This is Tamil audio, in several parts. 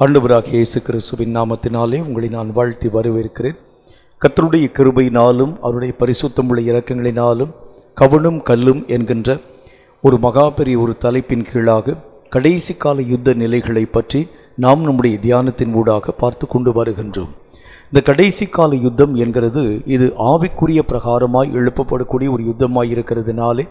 ஆண்டவராக இயேசு கிறிஸ்துவின் நாமத்தினாலே உங்களை நான் வாழ்த்தி வரவேற்கிறேன் கர்த்தருடைய கிருபையினாலும் அவருடைய பரிசுத்தமுள்ள இரக்கங்களினாலும் கவனும் கல்லும் என்கின்ற ஒரு மகா பெரிய ஒரு தலைப்பின் கீழாக கடைசி கால யுத்த நிலைகளை பற்றி நாம் நம்முடைய தியானத்தின் ஊடாக பார்த்து கொண்டு வருகின்றோம் இந்த கடைசி கால யுத்தம் என்கிறது இது ஆவிக்குரிய பிரகாரமாய் எழுப்பப்படக்கூடிய ஒரு யுத்தமாய் இருக்கிறதுனாலே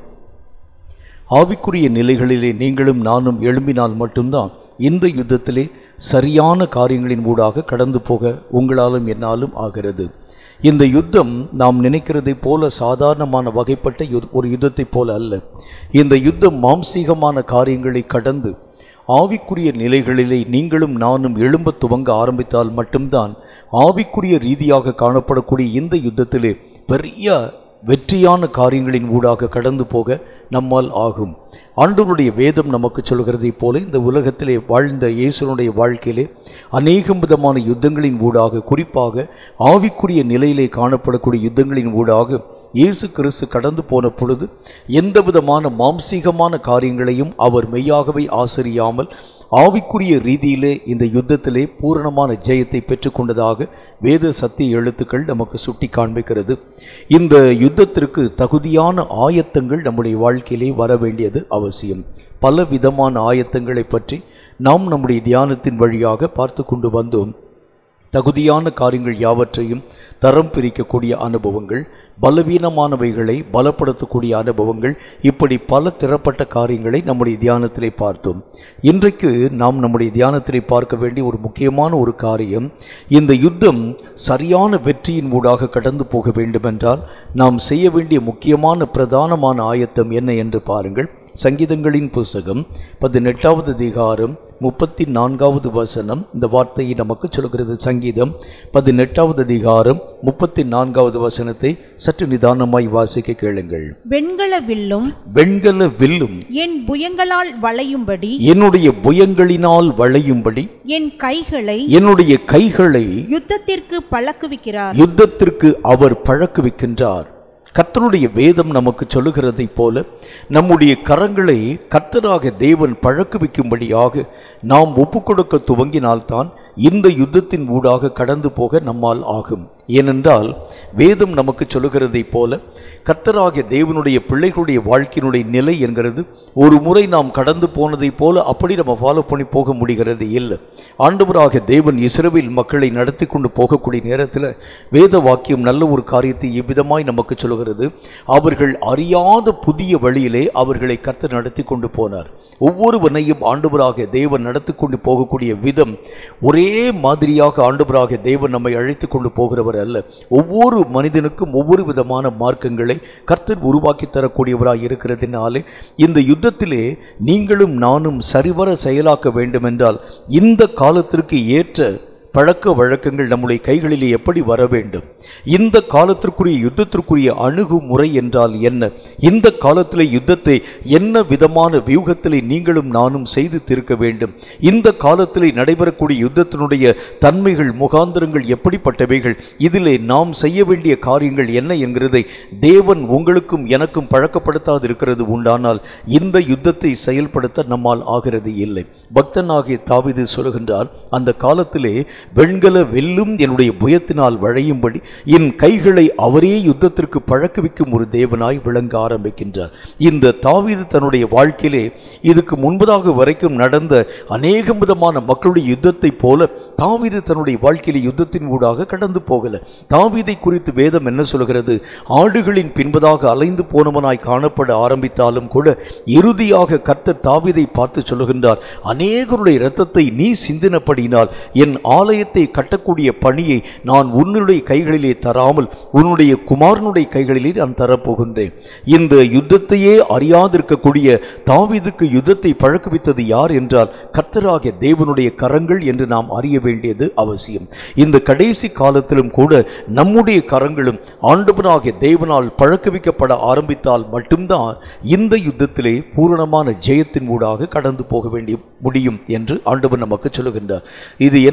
ஆவிக்குரிய நிலைகளிலே நீங்களும் நானும் எழும்பினால் மட்டும்தான் இந்த யுத்தத்திலே சரியான காரியங்களின் ஊடாக கடந்து போக உங்களாலும் என்னாலும் ஆகிறது இந்த யுத்தம் நாம் நினைக்கிறதைப் போல சாதாரணமான வகைப்பட்ட யு- ஒரு யுத்தத்தைப் போல அல்ல இந்த யுத்தம் மாம்சீகமான காரியங்களை கடந்து ஆவிக்குரிய நிலைகளிலே நீங்களும் நானும் எழும்ப துவங்க ஆரம்பித்தால் மட்டும்தான் ஆவிக்குரிய ரீதியாக காணப்படக்கூடிய இந்த யுத்தத்திலே பெரிய வெற்றியான காரியங்களின் ஊடாக கடந்து போக நம்மால் ஆகும் ஆண்டவருடைய வேதம் நமக்கு சொல்கிறதைப் போல இந்த உலகத்திலே வாழ்ந்த இயேசுனுடைய வாழ்க்கையிலே அநேகம் விதமான யுத்தங்களின் ஊடாக குறிப்பாக ஆவிக்குரிய நிலையிலே காணப்படக்கூடிய யுத்தங்களின் ஊடாக இயேசு கிறிஸ்து கடந்து போன பொழுது எந்த விதமான மாம்சீகமான காரியங்களையும் அவர் மெய்யாகவே ஆசரியாமல் ஆவிக்குரிய ரீதியிலே இந்த யுத்தத்திலே பூரணமான ஜெயத்தை பெற்றுக்கொண்டதாக வேத சத்திய எழுத்துக்கள் நமக்கு சுட்டி காண்பிக்கிறது இந்த யுத்தத்திற்கு தகுதியான ஆயத்தங்கள் நம்முடைய வாழ்க்கையிலே வர வேண்டியது அவசியம் பல விதமான ஆயத்தங்களை பற்றி நாம் நம்முடைய தியானத்தின் வழியாக பார்த்து கொண்டு வந்தோம் தகுதியான காரியங்கள் யாவற்றையும் தரம் பிரிக்கக்கூடிய அனுபவங்கள் பலவீனமானவைகளை பலப்படுத்தக்கூடிய அனுபவங்கள் இப்படி பல திறப்பட்ட காரியங்களை நம்முடைய தியானத்திலே பார்த்தோம் இன்றைக்கு நாம் நம்முடைய தியானத்திலே பார்க்க வேண்டிய ஒரு முக்கியமான ஒரு காரியம் இந்த யுத்தம் சரியான வெற்றியின் ஊடாக கடந்து போக வேண்டுமென்றால் நாம் செய்ய வேண்டிய முக்கியமான பிரதானமான ஆயத்தம் என்ன என்று பாருங்கள் சங்கீதங்களின் புஸ்தகம் பதினெட்டாவது அதிகாரம் முப்பத்தி நான்காவது வசனம் இந்த வார்த்தையை நமக்கு சொல்கிறது சங்கீதம் பதினெட்டாவது அதிகாரம் முப்பத்தி நான்காவது வசனத்தை சற்று நிதானமாய் வாசிக்க கேளுங்கள் வெண்கல வில்லும் வெண்கல வில்லும் என் புயங்களால் வளையும்படி என்னுடைய புயங்களினால் வளையும்படி என் கைகளை என்னுடைய கைகளை யுத்தத்திற்கு பழக்குவிக்கிறார் யுத்தத்திற்கு அவர் பழக்குவிக்கின்றார் கர்த்தருடைய வேதம் நமக்கு சொல்லுகிறதைப் போல நம்முடைய கரங்களை கர்த்தராக தேவன் பழக்குவிக்கும்படியாக நாம் ஒப்புக்கொடுக்க துவங்கினால்தான் இந்த யுத்தத்தின் ஊடாக கடந்து போக நம்மால் ஆகும் ஏனென்றால் வேதம் நமக்கு சொல்லுகிறதைப் போல கர்த்தராகிய தேவனுடைய பிள்ளைகளுடைய வாழ்க்கையினுடைய நிலை என்கிறது ஒரு முறை நாம் கடந்து போனதைப் போல அப்படி நம்ம ஃபாலோ பண்ணி போக முடிகிறது இல்லை ஆண்டவராக தேவன் இஸ்ரவேல் மக்களை நடத்தி கொண்டு போகக்கூடிய நேரத்தில் வேத வாக்கியம் நல்ல ஒரு காரியத்தை இவ்விதமாய் நமக்கு சொல்கிறது அவர்கள் அறியாத புதிய வழியிலே அவர்களை கர்த்தர் நடத்தி கொண்டு போனார் ஒவ்வொருவனையும் ஆண்டவராக தேவன் நடத்தி கொண்டு போகக்கூடிய விதம் ஒரே மாதிரியாக ஆண்டவராக தேவன் நம்மை அழைத்து கொண்டு போகிறவர் அல்ல ஒவ்வொரு மனிதனுக்கும் ஒவ்வொரு விதமான மார்க்கங்களை கர்த்தர் உருவாக்கி தரக்கூடியவராய் இருக்கிறதுனாலே இந்த யுத்தத்திலே நீங்களும் நானும் சரிவர செயலாக்க வேண்டுமென்றால் இந்த காலத்திற்கு ஏற்ற பழக்க வழக்கங்கள் நம்முடைய கைகளிலே எப்படி வர வேண்டும் இந்த காலத்திற்குரிய யுத்தத்திற்குரிய அணுகுமுறை என்றால் என்ன இந்த காலத்திலே யுத்தத்தை என்ன விதமான வியூகத்திலே நீங்களும் நானும் செய்து தீர்க்க வேண்டும் இந்த காலத்திலே நடைபெறக்கூடிய யுத்தத்தினுடைய தன்மைகள் முகாந்திரங்கள் எப்படிப்பட்டவைகள் இதிலே நாம் செய்ய வேண்டிய காரியங்கள் என்ன என்கிறதை தேவன் உங்களுக்கும் எனக்கும் பழக்கப்படுத்தாது இருக்கிறது உண்டானால் இந்த யுத்தத்தை செயல்படுத்த நம்மால் ஆகிறது இல்லை பக்தனாகிய தாவீது சொல்கின்றார் அந்த காலத்திலே வெண்கல வெல்லும் என்னுடைய புயத்தினால் வழையும்படி என் கைகளை அவரே யுத்தத்திற்கு பழக்குவிக்கும் ஒரு தேவனாய் விளங்க ஆரம்பிக்கின்றார் இந்த தாவீது தன்னுடைய வாழ்க்கையிலே இதுக்கு முன்பதாக வரைக்கும் நடந்த அநேகம் விதமான மக்களுடைய யுத்தத்தைப் போல தாவீது தன்னுடைய வாழ்க்கையிலே யுத்தத்தின் ஊடாக கடந்து போகல தாவீதை குறித்து வேதம் என்ன சொல்கிறது ஆடுகளின் பின்பதாக அலைந்து போனவனாய் காணப்பட ஆரம்பித்தாலும் கூட இறுதியாக கர்த்தர் தாவீதை பார்த்து சொல்லுகின்றார் அநேகருடைய இரத்தத்தை நீ சிந்தினபடியினால் என் ஆலயத்தை கட்டக்கூடிய பணியை நான் உன்னுடைய கைகளிலே தராமல் உன்னுடைய குமாரனுடைய கைகளிலே நான் தரப்போகின்றேன் இந்த யுத்தத்தையே அறியாதிருக்கக்கூடிய தாவீதுக்கு யுத்தத்தை பழக்குவித்தது யார் என்றால் கர்த்தராகிய தேவனுடைய கரங்கள் என்று நாம் அறிய வேண்டியது அவசியம் இந்த கடைசி காலத்திலும் கூட நம்முடைய கரங்களும் ஆண்டவனாகிய தேவனால் பழக்குவிக்கப்பட ஆரம்பித்தால் மட்டும்தான் இந்த யுத்தத்திலே பூரணமான ஜெயத்தின் ஊடாக கடந்து போக வேண்டிய முடியும் என்று ஆண்டவர் நமக்கு சொல்லுகின்றார் இது என்ன கர்த்தர்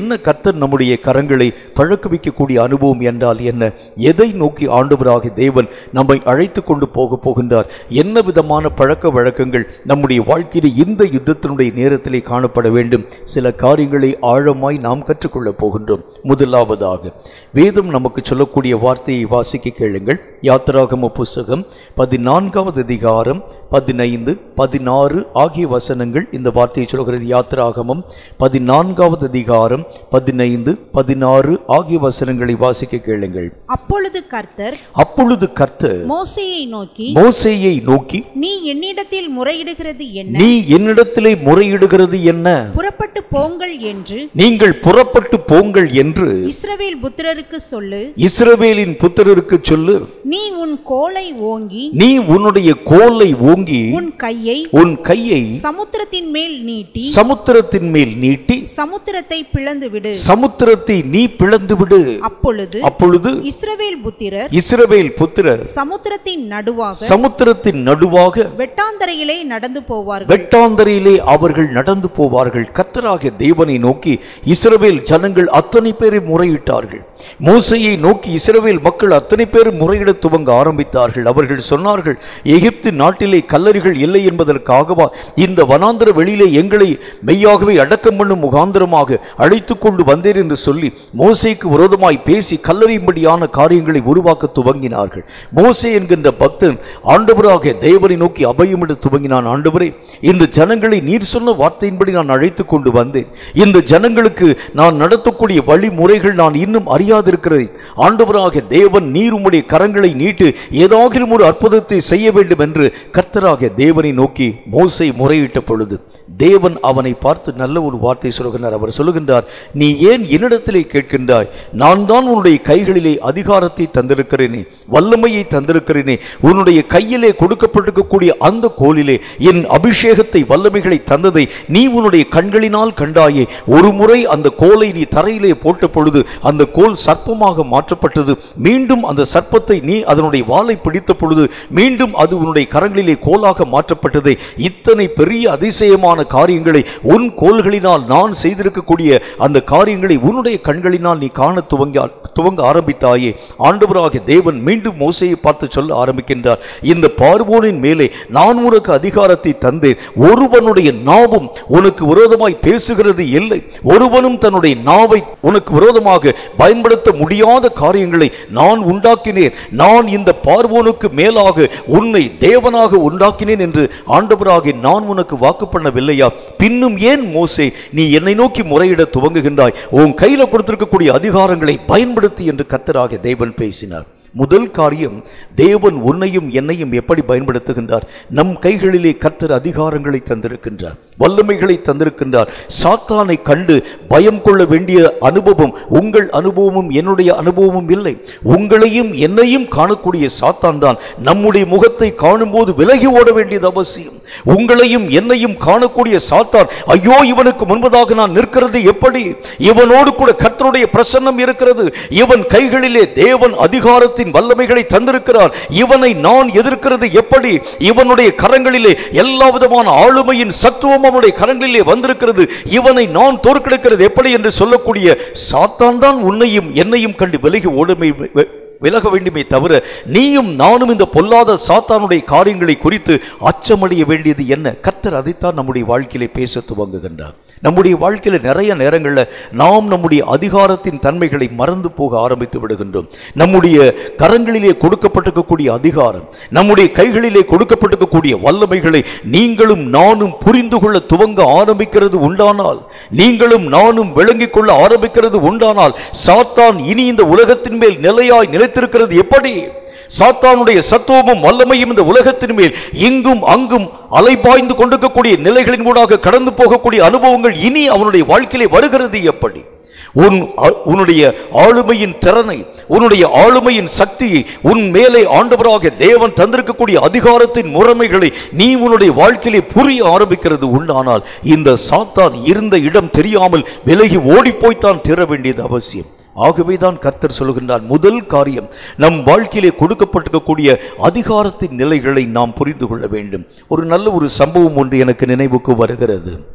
கர்த்தர் நம்முடைய கரங்களை பழக்குவிக்கக்கூடிய அனுபவம் என்றால் என்ன எதை நோக்கி ஆண்டவராக தேவன் நம்மை அழைத்து கொண்டு போக போகின்றார் என்ன விதமான பழக்க வழக்கங்கள் நம்முடைய வாழ்க்கையில் இந்த யுத்தத்தினுடைய நேரத்திலே காணப்பட வேண்டும் சில காரியங்களை ஆழமாய் நாம் கற்றுக்கொள்ளப் போகின்றோம் முதலாவதாக வேதம் நமக்கு சொல்லக்கூடிய வார்த்தையை வாசிக்க கேளுங்கள் யாத்திராகம புஸ்தகம் பதினான்காவது அதிகாரம் பதினைந்து பதினாறு ஆகிய வசனங்கள் இந்த வார்த்தையை சொல்கிறது யாத்திராகமம் பதினான்காவது அதிகாரம் பதினைந்து பதினாறு ஆகிய வசனங்களை வாசிக்க கேளுங்கள் அப்பொழுது கர்த்தர் அப்பொழுது கர்த்தர் மோசேயை நோக்கி மோசேயை நோக்கி நீ என்னிடத்தில் முறையிடுகிறது என்ன நீ என்னிடத்திலே முறையிடுகிறது என்ன புறப்பட்டு போங்கள் என்று நீங்கள் புறப்பட்டு போங்கள் என்று இஸ்ரவேல் புத்திரருக்கு சொல்லு இஸ்ரவேலின் புத்திரருக்கு சொல்லு நீ உன் கோலை ஓங்கி நீ உன்னுடைய கோலை ஓங்கி உன் கையை உன் கையை சமுத்திரத்தின் மேல் நீட்டி சமுத்திரத்தின் மேல் நீட்டி சமுத்திரத்தை பிளந்து விடு சமுத்திரத்தை நீ பிளந்து விடு அப்பொழுது அப்பொழுது இஸ்ரவேல் புத்திரர் இஸ்ரவேல் புத்திரர் சமுத்திரத்தின் நடுவாக சமுத்திரத்தின் நடுவாக வெட்டாந்தரையிலே நடந்து போவார்கள் வெட்டாந்தரையிலே அவர்கள் நடந்து போவார்கள் கர்த்தராகிய தேவனை நோக்கி இஸ்ரவேல் ஜனங்கள் அத்தனை பேரை முறையிட்டார்கள் மோசையை நோக்கி இஸ்ரவேல் மக்கள் அத்தனை பேரும் முறையிட துவங்க ஆரம்பித்தார்கள் அவர்கள் சொன்னார்கள் எகிப்து நாட்டிலே கல்லறிகள் இல்லை என்பதற்காகவா இந்த வனாந்தர வெளியிலே எங்களை மெய்யாகவே அடக்கம் பண்ணும் முகாந்திரமாக அழைத்து கொண்டு வந்தேன் என்று சொல்லி மோசேக்கு விரோதமாய் பேசி கல்லறியும்படியான காரியங்களை உருவாக்க துவங்கினார்கள் மோசே என்கின்ற பக்தன் ஆண்டவராக தேவனை நோக்கி அபயமிட துவங்கினான் ஆண்டவரே இந்த ஜனங்களை நீர் சொன்ன வார்த்தையின்படி நான் அழைத்து கொண்டு வந்தேன் இந்த ஜனங்களுக்கு நான் நடத்தக்கூடிய வழிமுறைகள் நான் இன்னும் அறியாதிருக்கிறேன் ஆண்டவராக தேவன் நீர் உம்முடைய கரங்களை நீட்டு ஏதாகிலும் ஒரு அற்புதத்தை செய்ய வேண்டும் என்று கர்த்தராக தேவனை நோக்கி மோசை முறையிட்ட பொழுது தேவன் அவனை பார்த்து நல்ல ஒரு வார்த்தை சொல்கின்றார் அவர் சொல்லுகின்றார் நீ ஏன் என்னிடத்திலே கேட்கின்றாய் நான் தான் உன்னுடைய கைகளிலே அதிகாரத்தை தந்திருக்கிறேனே வல்லமையை தந்திருக்கிறேனே உன்னுடைய கையிலே கொடுக்கப்பட்டிருக்கக்கூடிய அந்த கோலிலே என் அபிஷேகத்தை வல்லமைகளை தந்ததை நீ உன்னுடைய கண்களினால் கண்டாயே ஒரு முறை அந்த கோலை நீ தரையிலே போட்ட பொழுது அந்த கோல் சர்ப்பமாக மாற்றப்பட்டது மீண்டும் அந்த சர்ப்பத்தை நீ அதனுடைய வாளை பிடித்த பொழுது மீண்டும் அது உன்னுடைய கரங்களிலே கோலாக மாற்றப்பட்டதை இத்தனை பெரிய அதிசயமான காரியங்களை உன் கோல்களினால் நான் செய்திருக்கக்கூடிய அந்த காரியங்களை உன்னுடைய கண்களினால் நீ காண துவங்க துவங்க ஆரம்பித்தாயே ஆண்டவராக தேவன் மீண்டும் மோசையை பார்த்து சொல்ல ஆரம்பிக்கின்றார் இந்த பார்வோனின் மேலே நான் உனக்கு அதிகாரத்தை தந்தேன் ஒருவனுடைய நாவும் உனக்கு விரோதமாய் பேசுகிறது இல்லை ஒருவனும் தன்னுடைய நாவை உனக்கு விரோதமாக பயன்படுத்த முடியாத காரியங்களை நான் உண்டாக்கினேன் நான் இந்த பார்வோனுக்கு மேலாக உன்னை தேவனாக உண்டாக்கினேன் என்று ஆண்டவராக நான் உனக்கு வாக்கு பண்ணவில்லையா பின்னும் ஏன் மோசே நீ என்னை நோக்கி முறையிட துவங்குகின்றாய் உன் கையில கொடுத்திருக்கக்கூடிய அதிகாரங்களை பயன்படுத்தி என்று கர்த்தராக தேவன் பேசினார் முதல் காரியம் தேவன் உன்னையும் என்னையும் எப்படி பயன்படுத்துகின்றார் நம் கைகளிலே கர்த்தர் அதிகாரங்களை தந்திருக்கின்றார் வல்லமைகளை தந்திருக்கின்றார் சாத்தானை கண்டு பயம் கொள்ள வேண்டிய அனுபவம் உங்கள் அனுபவமும் என்னுடைய அனுபவமும் இல்லை உங்களையும் என்னையும் காணக்கூடிய சாத்தான் தான் நம்முடைய முகத்தை காணும்போது விலகி ஓட வேண்டியது அவசியம் உங்களையும் என்னையும் காணக்கூடிய சாத்தான் ஐயோ இவனுக்கு முன்பதாக நான் நிற்கிறது எப்படி இவனோடு கூட கர்த்தருடைய பிரசன்னம் இருக்கிறது இவன் கைகளிலே தேவன் அதிகாரத்தின் வல்லமைகளை தந்திருக்கிறார் இவனை நான் எதிர்க்கிறது எப்படி இவனுடைய கரங்களிலே எல்லா விதமான ஆளுமையின் சத்துவம் அவனுடைய கரங்களிலே வந்திருக்கிறது இவனை நான் தோற்கெடுக்கிறது எப்படி என்று சொல்லக்கூடிய சாத்தான் தான் உன்னையும் என்னையும் கண்டு விலகி ஓடுமை விலக வேண்டுமே தவிர நீயும் நானும் இந்த பொல்லாத சாத்தானுடைய காரியங்களை குறித்து அச்சமடைய வேண்டியது என்ன கர்த்தர் அதைத்தான் நம்முடைய வாழ்க்கையிலே பேச துவங்குகின்றார் நம்முடைய வாழ்க்கையில நிறைய நேரங்களில் நாம் நம்முடைய அதிகாரத்தின் தன்மைகளை மறந்து போக ஆரம்பித்து விடுகின்றோம் நம்முடைய கரங்களிலே கொடுக்கப்பட்டிருக்கக்கூடிய அதிகாரம் நம்முடைய கைகளிலே கொடுக்கப்பட்டிருக்கக்கூடிய வல்லமைகளை நீங்களும் நானும் புரிந்து கொள்ள துவங்க ஆரம்பிக்கிறது உண்டானால் நீங்களும் நானும் விளங்கிக் கொள்ள ஆரம்பிக்கிறது உண்டானால் சாத்தான் இனி இந்த உலகத்தின் மேல் நிலையாய் நிலைத்திருக்கிறது எப்படி சாத்தானுடைய சத்துவமும் வல்லமையும் இந்த உலகத்தின் மேல் இங்கும் அங்கும் அலைபாய்ந்து கொண்டிருக்கக்கூடிய நிலைகளின் கூடாக கடந்து போகக்கூடிய அனுபவங்கள் இனி அவனுடைய வாழ்க்கையிலே வருகிறது எப்படி உன் அ- உன்னுடைய ஆளுமையின் திறனை உன்னுடைய ஆளுமையின் சக்தியை உன் மேலே ஆண்டவராக தேவன் தந்திருக்கக்கூடிய அதிகாரத்தின் முறைமைகளை நீ உன்னுடைய வாழ்க்கையிலே புரிய ஆரம்பிக்கிறது உண்டானால் இந்த சாத்தான் இருந்த இடம் தெரியாமல் விலகி ஓடிப்போய்த்தான் தீர வேண்டியது அவசியம் ஆகவேதான் கர்த்தர் சொல்கின்றார் முதல் காரியம் நம் வாழ்க்கையிலே கொடுக்கப்பட்டிருக்கக்கூடிய அதிகாரத்தின் நிலைகளை நாம் புரிந்து கொள்ள வேண்டும் ஒரு நல்ல ஒரு சம்பவம் ஒன்று எனக்கு நினைவுக்கு வருகிறது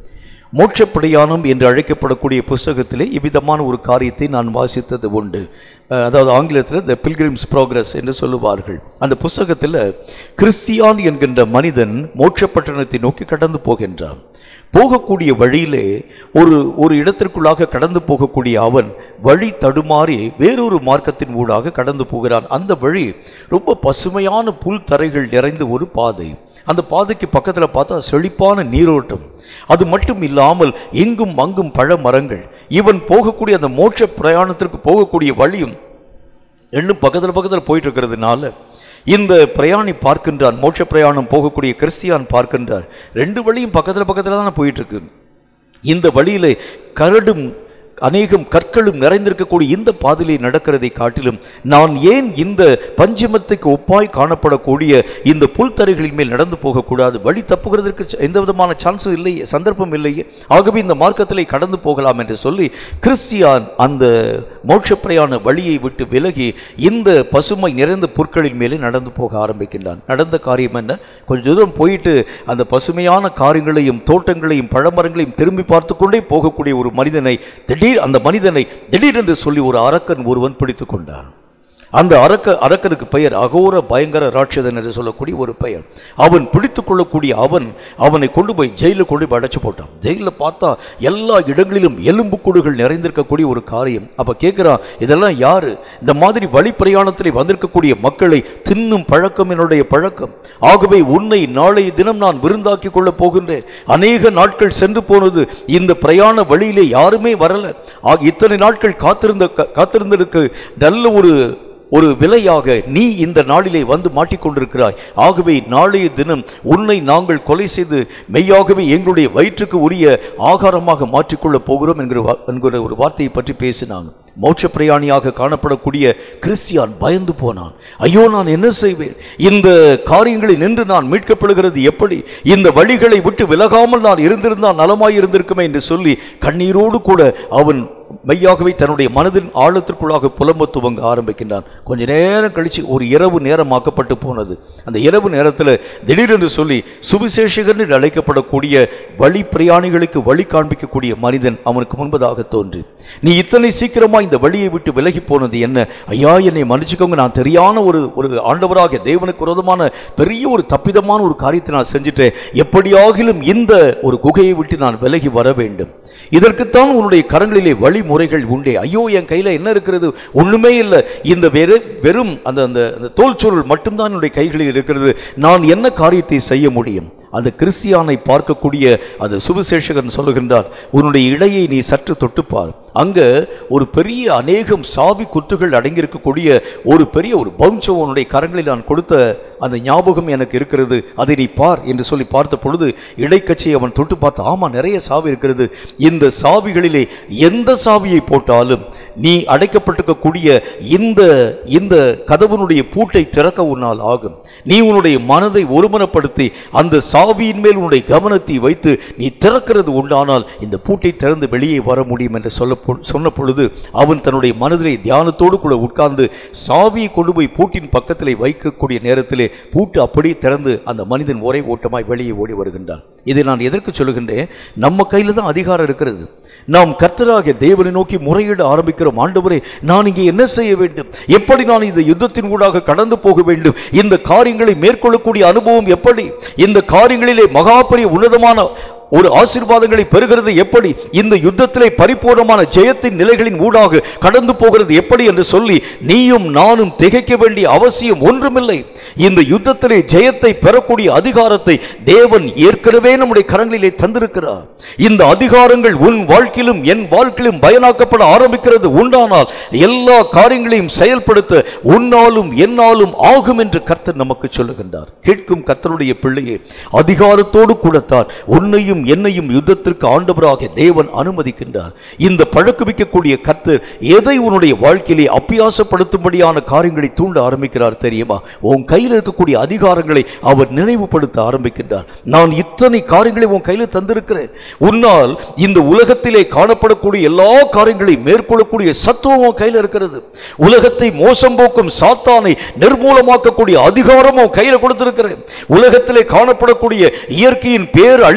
மோட்சப்பிரயாணம் என்று அழைக்கப்படக்கூடிய புஸ்தகத்திலே இவ்விதமான ஒரு காரியத்தை நான் வாசித்தது உண்டு அஹ், அதாவது ஆங்கிலத்தில் த பில்கிரிம்ஸ் ப்ரோக்ரஸ் என்று சொல்லுவார்கள் அந்த புஸ்தகத்தில் கிறிஸ்தியான் என்கின்ற மனிதன் மோட்சப்பட்டணத்தை நோக்கி கடந்து போகின்றான் போகக்கூடிய வழியிலே ஒரு ஒரு இடத்திற்குள்ளாக கடந்து போகக்கூடிய அவன் வழி தடுமாறி வேறொரு மார்க்கத்தின் ஊடாக கடந்து போகிறான் அந்த வழி ரொம்ப பசுமையான புல் தரைகள் நிறைந்த ஒரு பாதை அந்த பாதைக்கு பக்கத்தில் பார்த்தா செழிப்பான நீரோட்டம் அது மட்டும் இல்லாமல் எங்கும் அங்கும் பழ மரங்கள் இவன் போகக்கூடிய அந்த மோட்ச பிரயாணத்திற்கு போகக்கூடிய வழியும் இன்னும் பக்கத்தில் பக்கத்தில் போயிட்டு இருக்கிறதுனால இந்த பிரயாணி பார்க்கின்றான் மோட்ச பிரயாணம் போகக்கூடிய கிறிஸ்தியான் பார்க்கின்றார் ரெண்டு வழியும் பக்கத்தில் பக்கத்தில் தானே போயிட்டு இருக்கு இந்த வழியிலே கரடும் அநேகம் கற்களும் நிறைந்திருக்கக்கூடிய இந்த பாதையிலே நடக்கிறதை காட்டிலும் நான் ஏன் இந்த பஞ்சமத்துக்கு ஒப்பாய் காணப்படக்கூடிய இந்த புல்தரைகளின் மேல் நடந்து போகக்கூடாது வழி தப்புகிறதற்கு ச- எந்த விதமான சான்ஸும் இல்லையே சந்தர்ப்பம் இல்லையே ஆகவே இந்த மார்க்கத்திலே கடந்து போகலாம் என்று சொல்லி கிறிஸ்தியான் அந்த மோட்சப்பிரயாண வழியை விட்டு விலகி இந்த பசுமை நிறைந்த புற்களின் மேலே நடந்து போக ஆரம்பிக்கின்றான் நடந்த காரியம் என்ன கொஞ்ச தூரம் போயிட்டு அந்த பசுமையான காரியங்களையும் தோட்டங்களையும் பழமரங்களையும் திரும்பி பார்த்து கொண்டே போகக்கூடிய ஒரு மனிதனை திடீர் அந்த மனிதனை திடீரென்று சொல்லி ஒரு அரக்கன் ஒருவன் பிடித்து கொண்டான் அந்த அரக்க அரக்கனுக்கு பெயர் அகோர பயங்கர ராட்சதன் என்று சொல்லக்கூடிய ஒரு பெயர் அவன் பிடித்து கொள்ளக்கூடிய அவன் அவனை கொண்டு போய் ஜெயிலில் கொண்டு போய் அடைச்சு போட்டான் ஜெயிலில் பார்த்தா எல்லா இடங்களிலும் எலும்புக்கூடுகள் நிறைந்திருக்கக்கூடிய ஒரு காரியம் அப்ப கேட்கிறான் இதெல்லாம் யாரு இந்த மாதிரி வழி பிரயாணத்தில் வந்திருக்கக்கூடிய மக்களை தின்னும் பழக்கம் என்னுடைய பழக்கம் ஆகவே உன்னை நாளைய தினம் நான் விருந்தாக்கி கொள்ளப் போகின்றேன் அநேக நாட்கள் சென்று போனது இந்த பிரயாண வழியிலே யாருமே வரல ஆக இத்தனை நாட்கள் காத்திருந்த கா- காத்திருந்ததுக்கு நல்ல ஒரு ஒரு விலையாக நீ இந்த நாளிலே வந்து மாட்டிக்கொண்டிருக்கிறாய் ஆகவே நாளைய தினம் உன்னை நாங்கள் கொலை செய்து மெய்யாகவே எங்களுடைய வயிற்றுக்கு உரிய ஆகாரமாக மாற்றிக்கொள்ளப் போகிறோம் என்கிற வா- என்கிற ஒரு வார்த்தையை பற்றி பேசினாங்க மோட்ச பிரயாணியாக காணப்படக்கூடிய கிறிஸ்தியான் பயந்து போனான் ஐயோ நான் என்ன செய்வேன் இந்த காரியங்களை நின்று நான் மீட்கப்படுகிறது எப்படி இந்த வழிகளை விட்டு விலகாமல் நான் இருந்திருந்தால் நலமாய் இருந்திருக்குமே என்று சொல்லி கண்ணீரோடு கூட அவன் மெய்யாகவே தன்னுடைய மனதின் ஆழத்திற்குள்ளாக புலம்ப துவங்க ஆரம்பிக்கின்றான் கொஞ்ச நேரம் கழிச்சு ஒரு இரவு நேரமாக்கப்பட்டு போனது அந்த இரவு நேரத்தில் திடீரென்று சொல்லி சுவிசேஷகர் என்று அழைக்கப்படக்கூடிய வழி பிரயாணிகளுக்கு வழி காண்பிக்கக்கூடிய மனிதன் அவனுக்கு முன்பதாக தோன்றி நீ இத்தனை சீக்கிரமா இந்த வழியை விட்டு விலகி போனது என்ன ஐயா என்னை மன்னிச்சுக்கோங்க நான் தெரியான ஒரு ஒரு ஆண்டவராக தேவனுக்கு விரோதமான பெரிய ஒரு தப்பிதமான ஒரு காரியத்தை நான் செஞ்சுட்டேன் எப்படியாகிலும் இந்த ஒரு குகையை விட்டு நான் விலகி வர வேண்டும் இதற்குத்தான் உன்னுடைய கரங்களிலே வழிமுறைகள் உண்டே ஐயோ என் கையில என்ன இருக்கிறது ஒண்ணுமே இல்லை இந்த வெறு வெறும் அந்த அந்த அந்த தோல் சுருள் மட்டும்தான் என்னுடைய கைகளில் இருக்கிறது நான் என்ன காரியத்தை செய்ய முடியும் அந்த கிறிஸ்தியானை பார்க்கக்கூடிய அந்த சுவிசேஷகன் சொல்லுகின்றார் உன்னுடைய இடையை நீ சற்று தொட்டுப்பார் அங்க ஒரு பெரிய அநேகம் சாவி குத்துகள் அடங்கியிருக்கக்கூடிய ஒரு பெரிய ஒரு பவுன்சம் உன்னுடைய கரங்களில் நான் கொடுத்த அந்த ஞாபகம் எனக்கு இருக்கிறது அதை நீ பார் என்று சொல்லி பார்த்த பொழுது இடைக்கட்சியை அவன் தொட்டு பார்த்து ஆமா நிறைய சாவி இருக்கிறது இந்த சாவிகளிலே எந்த சாவியை போட்டாலும் நீ அடைக்கப்பட்டிருக்கக்கூடிய இந்த இந்த கதவனுடைய பூட்டை திறக்க உன்னால் ஆகும் நீ உன்னுடைய மனதை ஒருமனப்படுத்தி அந்த சாவியின் மேல் உன்னுடைய கவனத்தை வைத்து நீ திறக்கிறது உண்டானால் இந்த பூட்டை திறந்து வெளியே வர முடியும் என்று சொல்ல பொ- சொன்ன பொழுது அவன் தன்னுடைய மனதிலே தியானத்தோடு கூட உட்கார்ந்து சாவியை கொண்டு போய் பூட்டின் பக்கத்திலே வைக்கக்கூடிய நேரத்திலே பூட்டு அப்படியே திறந்து அந்த மனிதன் ஒரே ஓட்டமாய் வெளியே ஓடி வருகின்றான் இதை நான் எதற்கு சொல்லுகின்றேன் நம்ம கையில தான் அதிகாரம் இருக்கிறது நாம் கர்த்தராகிய தேவனை நோக்கி முறையிட ஆரம்பிக்கிறோம் ஆண்டவரே நான் இங்கே என்ன செய்ய வேண்டும் எப்படி நான் இந்த யுத்தத்தின் ஊடாக கடந்து போக வேண்டும் இந்த காரியங்களை மேற்கொள்ளக்கூடிய அனுபவம் எப்படி இந்த காரியங்களிலே மகா பெரிய உன்னதமான ஒரு ஆசீர்வாதங்களை பெறுகிறது எப்படி இந்த யுத்தத்திலே பரிபூர்ணமான ஜெயத்தின் நிலைகளின் ஊடாக கடந்து போகிறது எப்படி என்று சொல்லி நீயும் நானும் திகைக்க வேண்டிய அவசியம் ஒன்றுமில்லை இந்த யுத்தத்திலே ஜெயத்தை பெறக்கூடிய அதிகாரத்தை தேவன் ஏற்கனவே நம்முடைய கரங்களிலே தந்திருக்கிறார் இந்த அதிகாரங்கள் உன் வாழ்க்கையிலும் என் வாழ்க்கையிலும் பயனாக்கப்பட ஆரம்பிக்கிறது உண்டானால் எல்லா காரியங்களையும் செயல்படுத்த உன்னாலும் என்னாலும் ஆகும் என்று கர்த்தர் நமக்கு சொல்லுகின்றார் கேட்கும் கர்த்தருடைய பிள்ளையே அதிகாரத்தோடு கூடத்தான் உன்னையும் என்னையும் யுத்தத்திற்கு ஆண்டவராக தேவன் அனுமதிக்கின்றார் இந்த பழக்குவிக்கக்கூடிய கர்த்தர் எதை உன்னுடைய வாழ்க்கையிலே அப்பியாசப்படுத்தும்படியான காரியங்களை தூண்ட ஆரம்பிக்கிறார் தெரியுமா உன் கையில் இருக்கக்கூடிய அதிகாரங்களை அவர் நினைவுபடுத்த ஆரம்பிக்கின்றார் நான் இத்தனை காரியங்களை உன் கையில் தந்திருக்கிறேன் உன்னால் இந்த உலகத்திலே காணப்படக்கூடிய எல்லா காரியங்களையும் மேற்கொள்ளக்கூடிய சத்துவம் உன் கையில் இருக்கிறது உலகத்தை மோசம் போக்கும் சாத்தானை நிர்மூலமாக்கக்கூடிய அதிகாரம் உன் கையில் கொடுத்திருக்கிறேன் உலகத்திலே காணப்படக்கூடிய இயற்கையின் பேர் அழிவுகளை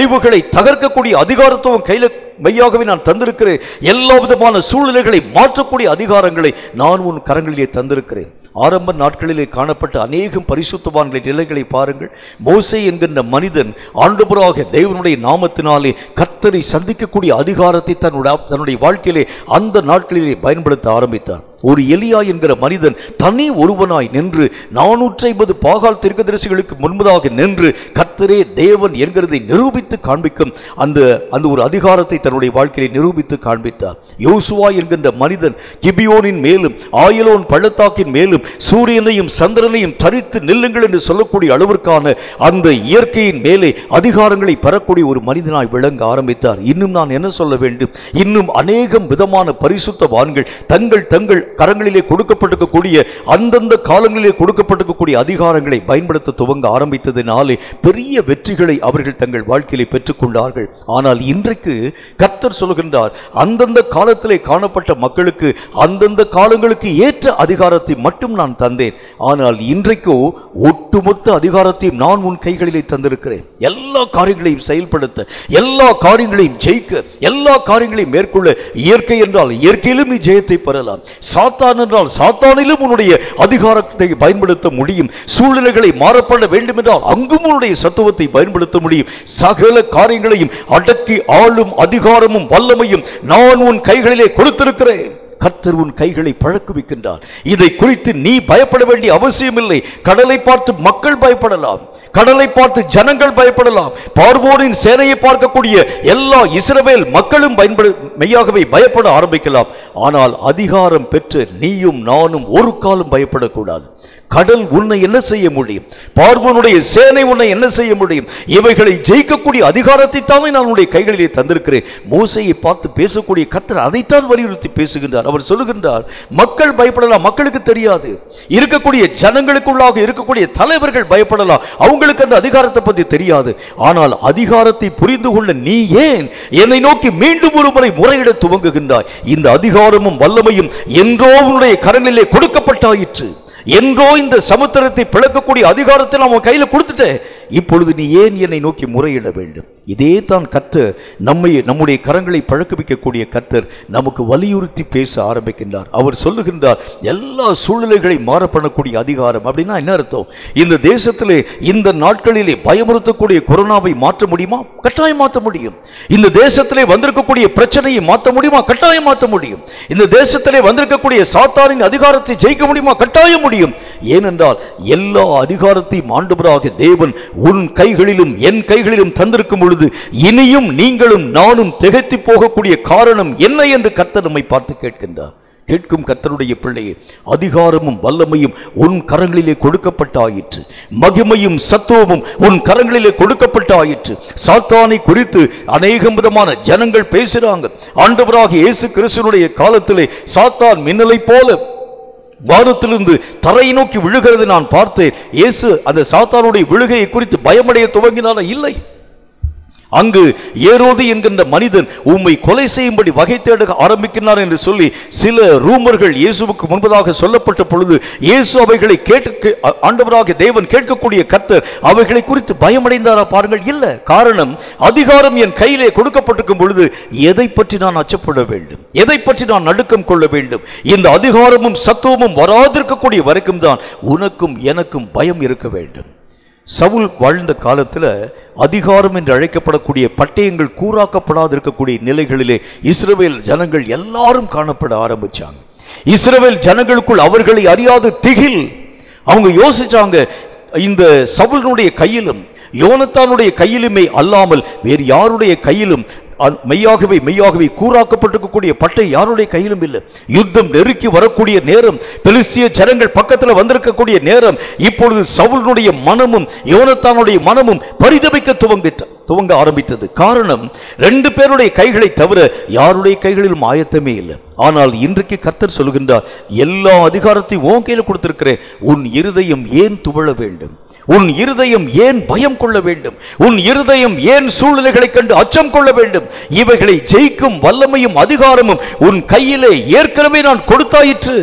தகர்க்கக்கூடிய அதிகாரத்துவம் கையில மெய்யாகவே நான் தந்திருக்கிறேன் எல்லா விதமான சூழ்நிலைகளை மாற்றக்கூடிய அதிகாரங்களை நான் உன் கரங்களிலே தந்திருக்கிறேன் ஆரம்ப நாட்களிலே காணப்பட்ட அநேகம் பரிசுத்தவான்களின் நிலைகளை பாருங்கள் மோசே என்கின்ற மனிதன் ஆண்டவராக தேவனுடைய நாமத்தினாலே கர்த்தரை சந்திக்கக்கூடிய அதிகாரத்தை தன்னுடைய தன்னுடைய வாழ்க்கையிலே அந்த நாட்களிலே பயன்படுத்த ஆரம்பித்தார் ஒரு எலியா என்கிற மனிதன் தனி ஒருவனாய் நின்று நானூற்றி ஐம்பது பாகால் தீர்க்கதரிசிகளுக்கு முன்பதாக நின்று கர்த்தரே தேவன் என்கிறதை நிரூபித்து காண்பிக்கும் அந்த அந்த ஒரு அதிகாரத்தை தன்னுடைய வாழ்க்கையை நிரூபித்து காண்பித்தார் யோசுவா என்கின்ற மனிதன் கிபியோனின் மேலும் ஆயலோன் பள்ளத்தாக்கின் மேலும் சூரியனையும் சந்திரனையும் தரித்து நில்லுங்கள் என்று சொல்லக்கூடிய அளவிற்கான அந்த இயற்கையின் மேலே அதிகாரங்களை பெறக்கூடிய ஒரு மனிதனாய் விளங்க ஆரம்பித்தார் இன்னும் நான் என்ன சொல்ல வேண்டும் இன்னும் அநேகம் விதமான பரிசுத்தவான்கள் தங்கள் தங்கள் கரங்களிலே கொடுக்கப்பட்டிருக்கக்கூடிய அந்தந்த காலங்களிலே கொடுக்கப்பட்டிருக்கக்கூடிய அதிகாரங்களை பயன்படுத்த துவங்க ஆரம்பித்ததினாலே பெரிய வெற்றிகளை அவர்கள் தங்கள் வாழ்க்கையிலே பெற்றுக்கொண்டார்கள் ஆனால் இன்றைக்கு கர்த்தர் சொல்கின்றார் அந்தந்த காலத்திலே காணப்பட்ட மக்களுக்கு அந்தந்த காலங்களுக்கு ஏற்ற அதிகாரத்தை மட்டும் நான் தந்தேன் ஆனால் இன்றைக்கோ ஒட்டுமொத்த அதிகாரத்தையும் நான் உன் கைகளிலே தந்திருக்கிறேன் எல்லா காரியங்களையும் செயல்படுத்த எல்லா காரியங்களையும் ஜெயிக்க எல்லா காரியங்களையும் மேற்கொள்ள இயற்கை என்றால் இயற்கையிலும் நீ ஜெயத்தை பெறலாம் சாத்தான் என்றால் சாத்தானிலும் உன்னுடைய அதிகாரத்தை பயன்படுத்த முடியும் சூழ்நிலைகளை மாறப்பட வேண்டும் என்றால் அங்கும் உன்னுடைய சத்துவத்தை பயன்படுத்த முடியும் சகல காரியங்களையும் அடக்கி ஆளும் அதிகாரமும் வல்லமையும் நான் உன் கைகளிலே கொடுத்திருக்கிறேன் கர்த்தர் உன் கைகளை பழக்குவிக்கின்றார் இதை குறித்து நீ பயப்பட வேண்டிய அவசியமில்லை கடலை பார்த்து மக்கள் பயப்படலாம் கடலை பார்த்து ஜனங்கள் பயப்படலாம் பார்வோரின் சேனையை பார்க்கக்கூடிய எல்லா இஸ்ரவேல் மக்களும் பயன்பட மெய்யாகவே பயப்பட ஆரம்பிக்கலாம் ஆனால் அதிகாரம் பெற்று நீயும் நானும் ஒரு காலம் பயப்படக்கூடாது கடல் உன்னை என்ன செய்ய முடியும் பார்வனுடைய சேனை உன்னை என்ன செய்ய முடியும் இவைகளை ஜெயிக்கக்கூடிய அதிகாரத்தை தானே நான் உன்னுடைய கைகளிலே தந்திருக்கிறேன் மோசையை பார்த்து பேசக்கூடிய கர்த்தர் அதைத்தான் வலியுறுத்தி பேசுகின்றார் அவர் சொல்லுகின்றார் மக்கள் பயப்படலாம் மக்களுக்கு தெரியாது இருக்கக்கூடிய ஜனங்களுக்குள்ளாக இருக்கக்கூடிய தலைவர்கள் பயப்படலாம் அவங்களுக்கு அந்த அதிகாரத்தை பத்தி தெரியாது ஆனால் அதிகாரத்தை புரிந்து கொள்ள நீ ஏன் என்னை நோக்கி மீண்டும் ஒரு முறை முறையிட துவங்குகின்றாய் இந்த அதிகாரமும் வல்லமையும் என்றோ உன்னுடைய கரங்களிலே கொடுக்கப்பட்டாயிற்று என்றோ இந்த சமுத்திரத்தை பிளக்கக்கூடிய அதிகாரத்தை நான் உன் கையில கொடுத்துட்டேன் இப்பொழுது நீ ஏன் என்னை நோக்கி முறையிட வேண்டும் இதே தான் கர்த்தர் நம்மை நம்முடைய கரங்களை பழக்குவிக்கக்கூடிய கர்த்தர் நமக்கு வலியுறுத்தி பேச ஆரம்பிக்கின்றார் அவர் சொல்லுகின்றார் எல்லா சூழ்நிலைகளையும் மாற பண்ணக்கூடிய அதிகாரம் அப்படின்னா என்ன அர்த்தம் இந்த தேசத்திலே இந்த நாட்களிலே பயமுறுத்தக்கூடிய கொரோனாவை மாற்ற முடியுமா கட்டாயம் மாற்ற முடியும் இந்த தேசத்திலே வந்திருக்கக்கூடிய பிரச்சனையை மாற்ற முடியுமா கட்டாயம் மாற்ற முடியும் இந்த தேசத்திலே வந்திருக்கக்கூடிய சாத்தானின் அதிகாரத்தை ஜெயிக்க முடியுமா கட்டாயம் முடியும் ஏனென்றால் எல்லா அதிகாரத்தையும் ஆண்டவராக தேவன் உன் கைகளிலும் என் கைகளிலும் தந்திருக்கும் பொழுது இனியும் நீங்களும் நானும் திகைத்து போகக்கூடிய காரணம் என்ன என்று கர்த்தர் நம்மை பார்த்து கேட்கின்றார் கேட்கும் கர்த்தருடைய பிள்ளையே அதிகாரமும் வல்லமையும் உன் கரங்களிலே கொடுக்கப்பட்டாயிற்று மகிமையும் சத்துவமும் உன் கரங்களிலே கொடுக்கப்பட்டாயிற்று சாத்தானை குறித்து அநேகம் விதமான ஜனங்கள் பேசுறாங்க ஆண்டவராக இயேசு கிறிஸ்துனுடைய காலத்திலே சாத்தான் மின்னலை போல வானத்திலிருந்து தரையை நோக்கி விழுகிறது நான் பார்த்தேன் இயேசு அந்த சாத்தானுடைய விழுகையை குறித்து பயமடைய துவங்கினாரா இல்லை அங்கு ஏரோது என்கின்ற மனிதன் உம்மை கொலை செய்யும்படி வகை தேட ஆரம்பிக்கிறார் என்று சொல்லி சில ரூமர்கள் இயேசுவுக்கு முன்பதாக சொல்லப்பட்ட பொழுது இயேசு அவைகளை கேட்டு ஆண்டவராக தேவன் கேட்கக்கூடிய கர்த்தர் அவைகளை குறித்து பயமடைந்தாரா பாருங்கள் இல்ல காரணம் அதிகாரம் என் கையிலே கொடுக்கப்பட்டிருக்கும் பொழுது எதை பற்றி நான் அச்சப்பட வேண்டும் எதை பற்றி நான் நடுக்கம் கொள்ள வேண்டும் இந்த அதிகாரமும் சத்துவமும் வராதிருக்கக்கூடிய வரைக்கும் தான் உனக்கும் எனக்கும் பயம் இருக்க வேண்டும் சவுல் வாழ்ந்த காலத்துல அதிகாரம் என்று அழைக்கப்படக்கூடிய பட்டயங்கள் கூறாக்கப்படாது இருக்கக்கூடிய நிலைகளிலே இஸ்ரவேல் ஜனங்கள் எல்லாரும் காணப்பட ஆரம்பிச்சாங்க இஸ்ரவேல் ஜனங்களுக்குள் அவர்களை அறியாத திகில் அவங்க யோசிச்சாங்க இந்த சவுலினுடைய கையிலும் யோனத்தானுடைய கையிலுமே அல்லாமல் வேறு யாருடைய கையிலும் அ- மெய்யாகவே மெய்யாகவே கூறாக்கப்பட்டிருக்கக்கூடிய பட்டை யாருடைய கையிலும் இல்லை யுத்தம் நெருக்கி வரக்கூடிய நேரம் பெலிஸ்திய ஜனங்கள் பக்கத்தில் வந்திருக்கக்கூடிய நேரம் இப்பொழுது சவுலினுடைய மனமும் யோனத்தானுடைய மனமும் பரிதபிக்க துவங்கிட்ட துவங்க ஆரம்பித்தது காரணம் ரெண்டு பேருடைய கைகளை தவிர யாருடைய கைகளிலும் ஆயத்தமே இல்லை ஆனால் இன்றைக்கு கர்த்தர் சொல்லுகின்றார் எல்லா அதிகாரத்தையும் உன் கையில் கொடுத்திருக்கிறேன் உன் இருதயம் ஏன் துவள வேண்டும் உன் இருதயம் ஏன் பயம் கொள்ள வேண்டும் உன் இருதயம் ஏன் சூழ்நிலைகளைக் கண்டு அச்சம் கொள்ள வேண்டும் இவைகளை ஜெயிக்கும் வல்லமையும் அதிகாரமும் உன் கையிலே ஏற்கனவே நான் கொடுத்தாயிற்று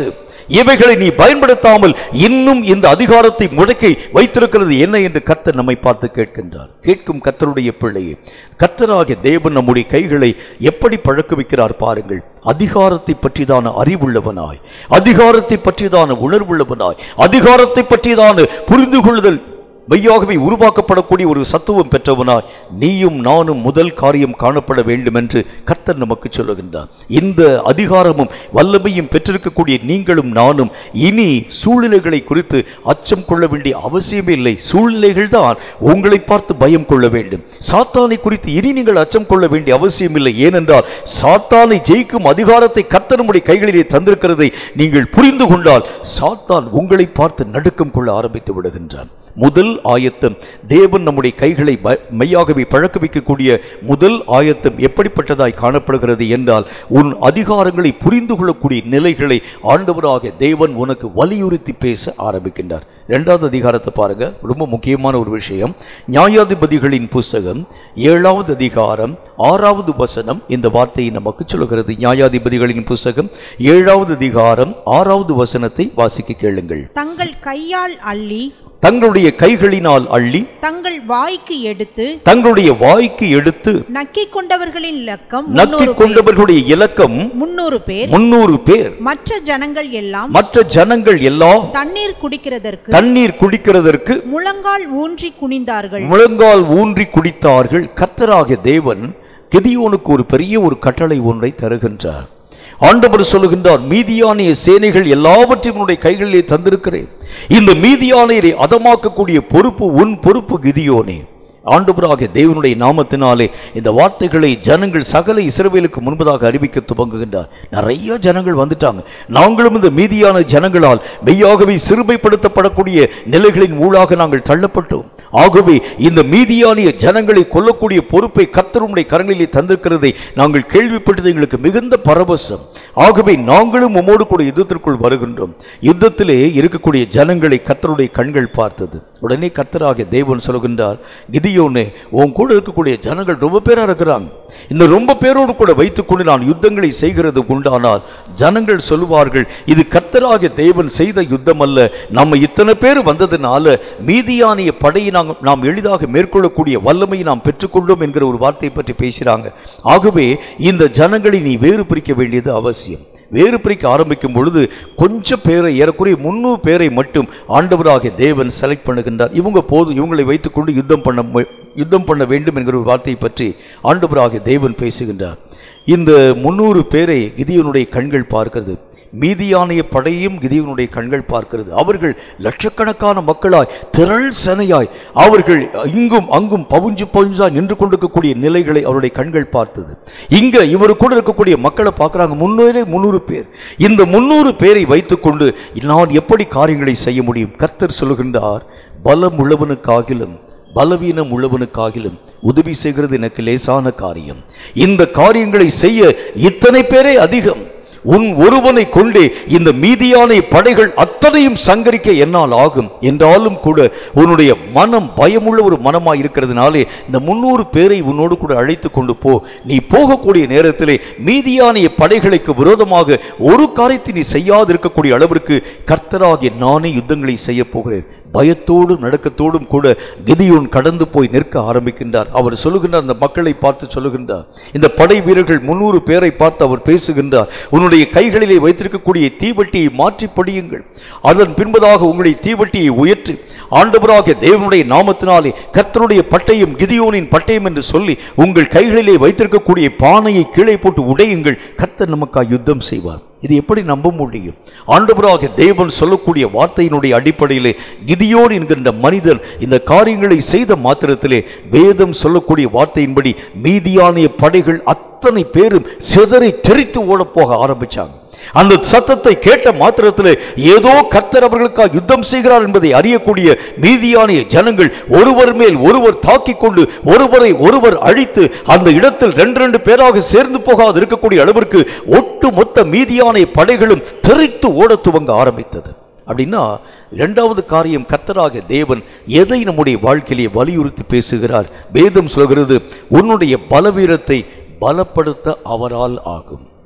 இவைகளை நீ பயன்படுத்தாமல் இன்னும் இந்த அதிகாரத்தை முடக்கி வைத்திருக்கிறது என்ன என்று கர்த்தர் நம்மை பார்த்து கேட்கின்றார் கேட்கும் கர்த்தருடைய பிள்ளையே கர்த்தராகிய தேவன் நம்முடைய கைகளை எப்படி பழக்க வைக்கிறார் பாருங்கள் அதிகாரத்தை பற்றிதான அறிவுள்ளவனாய் அதிகாரத்தை பற்றிதான உணர்வுள்ளவனாய் அதிகாரத்தை பற்றிதான புரிந்து கொள்ளுதல் மெய்யாகவே உருவாக்கப்படக்கூடிய ஒரு சத்துவம் பெற்றவனாய் நீயும் நானும் முதல் காரியம் காணப்பட வேண்டும் என்று கர்த்தர் நமக்கு சொல்லுகின்றார் இந்த அதிகாரமும் வல்லமையும் பெற்றிருக்கக்கூடிய நீங்களும் நானும் இனி சூழ்நிலைகளை குறித்து அச்சம் கொள்ள வேண்டிய அவசியமே இல்லை சூழ்நிலைகள் தான் உங்களை பார்த்து பயம் கொள்ள வேண்டும் சாத்தானை குறித்து இனி நீங்கள் அச்சம் கொள்ள வேண்டிய அவசியம் இல்லை ஏனென்றால் சாத்தானை ஜெயிக்கும் அதிகாரத்தை கர்த்தர் நம்முடைய கைகளிலே தந்திருக்கிறதை நீங்கள் புரிந்து கொண்டால் சாத்தான் உங்களை பார்த்து நடுக்கம் கொள்ள ஆரம்பித்து விடுகின்றான் முதல் ஆயத்தம் தேவன் நம்முடைய கைகளை ப- மெய்யாகவே பழக்க வைக்கக்கூடிய முதல் ஆயத்தம் எப்படிப்பட்டதாய் காணப்படுகிறது என்றால் உன் அதிகாரங்களை புரிந்து கொள்ளக்கூடிய நிலைகளை ஆண்டவராக தேவன் உனக்கு வலியுறுத்தி பேச ஆரம்பிக்கின்றார் இரண்டாவது அதிகாரத்தை பாருங்க ரொம்ப முக்கியமான ஒரு விஷயம் நியாயாதிபதிகளின் புஸ்தகம் ஏழாவது அதிகாரம் ஆறாவது வசனம் இந்த வார்த்தையை நமக்கு சொல்கிறது நியாயாதிபதிகளின் புஸ்தகம் ஏழாவது அதிகாரம் ஆறாவது வசனத்தை வாசிக்க கேளுங்கள் தங்கள் கையால் அள்ளி தங்களுடைய கைகளினால் அள்ளி தங்கள் வாய்க்கு எடுத்து தங்களுடைய வாய்க்கு எடுத்து நக்கிக் கொண்டவர்களின் இலக்கம் நக்கி முன்னூறு பேர் கொண்டவர்களுடைய இலக்கம் முன்னூறு பேர் முன்னூறு பேர் மற்ற ஜனங்கள் எல்லாம் மற்ற ஜனங்கள் எல்லாம் தண்ணீர் குடிக்கிறதற்கு தண்ணீர் குடிக்கிறதற்கு முழங்கால் ஊன்றி குனிந்தார்கள் முழங்கால் ஊன்றி குடித்தார்கள் கர்த்தராகிய தேவன் கிதியோனுக்கு ஒரு பெரிய ஒரு கட்டளை ஒன்றை தருகின்றார் ஆண்டவர் சொல்லுகின்றார் மீதியானிய சேனைகள் எல்லாவற்றையும் உன்னுடைய கைகளிலே தந்திருக்கிறேன் இந்த மீதியானியரை அதமாக்கக்கூடிய பொறுப்பு உன் பொறுப்பு கிதியோனே ஆண்டவராகிய தேவனுடைய நாமத்தினாலே இந்த வார்த்தைகளை ஜனங்கள் சகல இஸ்ரவேலுக்கு முன்பதாக அறிவிக்க துவங்குகின்றார் நிறைய ஜனங்கள் வந்துட்டாங்க நாங்களும் இந்த மீதியான ஜனங்களால் மெய்யாகவே சிறுமைப்படுத்தப்படக்கூடிய நிலைகளின் ஊடாக நாங்கள் தள்ளப்பட்டோம் ஆகவே இந்த மீதியானிய ஜனங்களை கொல்லக்கூடிய பொறுப்பை கர்த்தருடைய கரங்களிலே தந்திருக்கிறதை நாங்கள் கேள்விப்பட்டது எங்களுக்கு மிகுந்த பரவசம் ஆகவே நாங்களும் உம்மோடு கூட யுத்தத்திற்குள் வருகின்றோம் யுத்தத்திலே இருக்கக்கூடிய ஜனங்களை கர்த்தருடைய கண்கள் பார்த்தது உடனே கர்த்தராகிய தேவன் சொல்கின்றார் கிதியோனே உன் கூட இருக்கக்கூடிய ஜனங்கள் ரொம்ப பேரா இருக்கிறாங்க இந்த ரொம்ப பேரோடு கூட வைத்துக்கொண்டு நான் யுத்தங்களை செய்கிறது உண்டானால் ஜனங்கள் சொல்லுவார்கள் இது கர்த்தராகிய தேவன் செய்த யுத்தம் அல்ல நம்ம இத்தனை பேர் வந்ததுனால மீதியானிய படையை நாங்கள் நாம் எளிதாக மேற்கொள்ளக்கூடிய வல்லமையை நாம் பெற்றுக்கொண்டோம் என்கிற ஒரு வார்த்தையை பற்றி பேசுகிறாங்க ஆகவே இந்த ஜனங்களை நீ வேறு பிரிக்க வேண்டியது அவசியம் வேறு பிரிக்க ஆரம்பிக்கும் பொழுது கொஞ்சம் பேரை ஏறக்குறைய முந்நூறு பேரை மட்டும் ஆண்டவராகிய தேவன் செலக்ட் பண்ணுகின்றார் இவங்க போதும் இவங்களை வைத்துக்கொண்டு யுத்தம் பண்ண மு- யுத்தம் பண்ண வேண்டும் என்கிற ஒரு வார்த்தையை பற்றி ஆண்டவராகிய தேவன் பேசுகின்றார் இந்த முந்நூறு பேரை கிதியோனுடைய கண்கள் பார்க்கிறது மீதியானைய படையும் கிதியோனுடைய கண்கள் பார்க்கிறது அவர்கள் லட்சக்கணக்கான மக்களாய் திரள் சனையாய் அவர்கள் இங்கும் அங்கும் பவுஞ்சு பவுஞ்சாய் நின்று கொண்டிருக்கக்கூடிய நிலைகளை அவருடைய கண்கள் பார்த்தது இங்க இவர் கூட இருக்கக்கூடிய மக்களை பார்க்கறாங்க முன்னூறு முந்நூறு பேர் இந்த முந்நூறு பேரை வைத்துக்கொண்டு நான் எப்படி காரியங்களை செய்ய முடியும் கர்த்தர் சொல்லுகின்றார் பலம் உள்ளவனுக்காகிலும் பலவீனம் உள்ளவனுக்காகிலும் உதவி செய்கிறது எனக்கு லேசான காரியம் இந்த காரியங்களை செய்ய இத்தனை பேரே அதிகம் உன் ஒருவனை கொண்டே இந்த மீதியான படைகள் அத்தனையும் சங்கரிக்க என்னால் ஆகும் என்றாலும் கூட உன்னுடைய மனம் பயமுள்ள ஒரு மனமாய் இருக்கிறதுனாலே இந்த முன்னூறு பேரை உன்னோடு கூட அழைத்து கொண்டு போ நீ போகக்கூடிய நேரத்திலே மீதியானிய படைகளுக்கு விரோதமாக ஒரு காரியத்தை நீ செய்யாது இருக்கக்கூடிய அளவிற்கு கர்த்தராகிய நானே யுத்தங்களை செய்ய போகிறேன் பயத்தோடும் நடுக்கத்தோடும் கூட கிதியோன் கடந்து போய் நிற்க ஆரம்பிக்கின்றார் அவர் சொல்லுகின்றார் அந்த மக்களை பார்த்து சொல்லுகின்றார் இந்த படை வீரர்கள் முன்னூறு பேரை பார்த்து அவர் பேசுகின்றார் உன்னுடைய கைகளிலே வைத்திருக்கக்கூடிய தீவட்டியை மாற்றி படியுங்கள் அதன் பின்பதாக உங்களுடைய தீவட்டியை உயர்த்தி ஆண்டவராகிய தேவனுடைய நாமத்தினாலே கர்த்தருடைய பட்டயம் கிதியோனின் பட்டயம் என்று சொல்லி உங்கள் கைகளிலே வைத்திருக்கக்கூடிய பானையை கீழே போட்டு உடையுங்கள் கர்த்தர் நமக்காக யுத்தம் செய்வார் இது எப்படி நம்ப முடியும் ஆண்டவராக தேவன் சொல்லக்கூடிய வார்த்தையினுடைய அடிப்படையிலே கிதியோன் என்கின்ற மனிதன் இந்த காரியங்களை செய்த மாத்திரத்திலே வேதம் சொல்லக்கூடிய வார்த்தையின்படி மீதியானிய படைகள் அத்தனை பேரும் சிதறி தெரித்து ஓடப் போக ஆரம்பிச்சாங்க அந்த சத்தத்தை கேட்ட மாத்திரத்தில் ஏதோ கர்த்தர் அவர்களுக்காக யுத்தம் செய்கிறார் என்பதை அறியக்கூடிய மீதியானிய ஜனங்கள் ஒருவர் மேல் ஒருவர் தாக்கிக் கொண்டு ஒருவரை ஒருவர் அழித்து அந்த இடத்தில் ரெண்டு ரெண்டு பேராக சேர்ந்து போகாது இருக்கக்கூடிய அளவிற்கு ஒட்டு மொத்த மீதியானிய படைகளும் தெரித்து ஓட துவங்க ஆரம்பித்தது அப்படின்னா இரண்டாவது காரியம் கர்த்தராக தேவன் எதை நம்முடைய வாழ்க்கையிலே வலியுறுத்தி பேசுகிறார் வேதம் சொல்கிறது உன்னுடைய பலவீனத்தை பலப்படுத்த அவரால் ஆகும்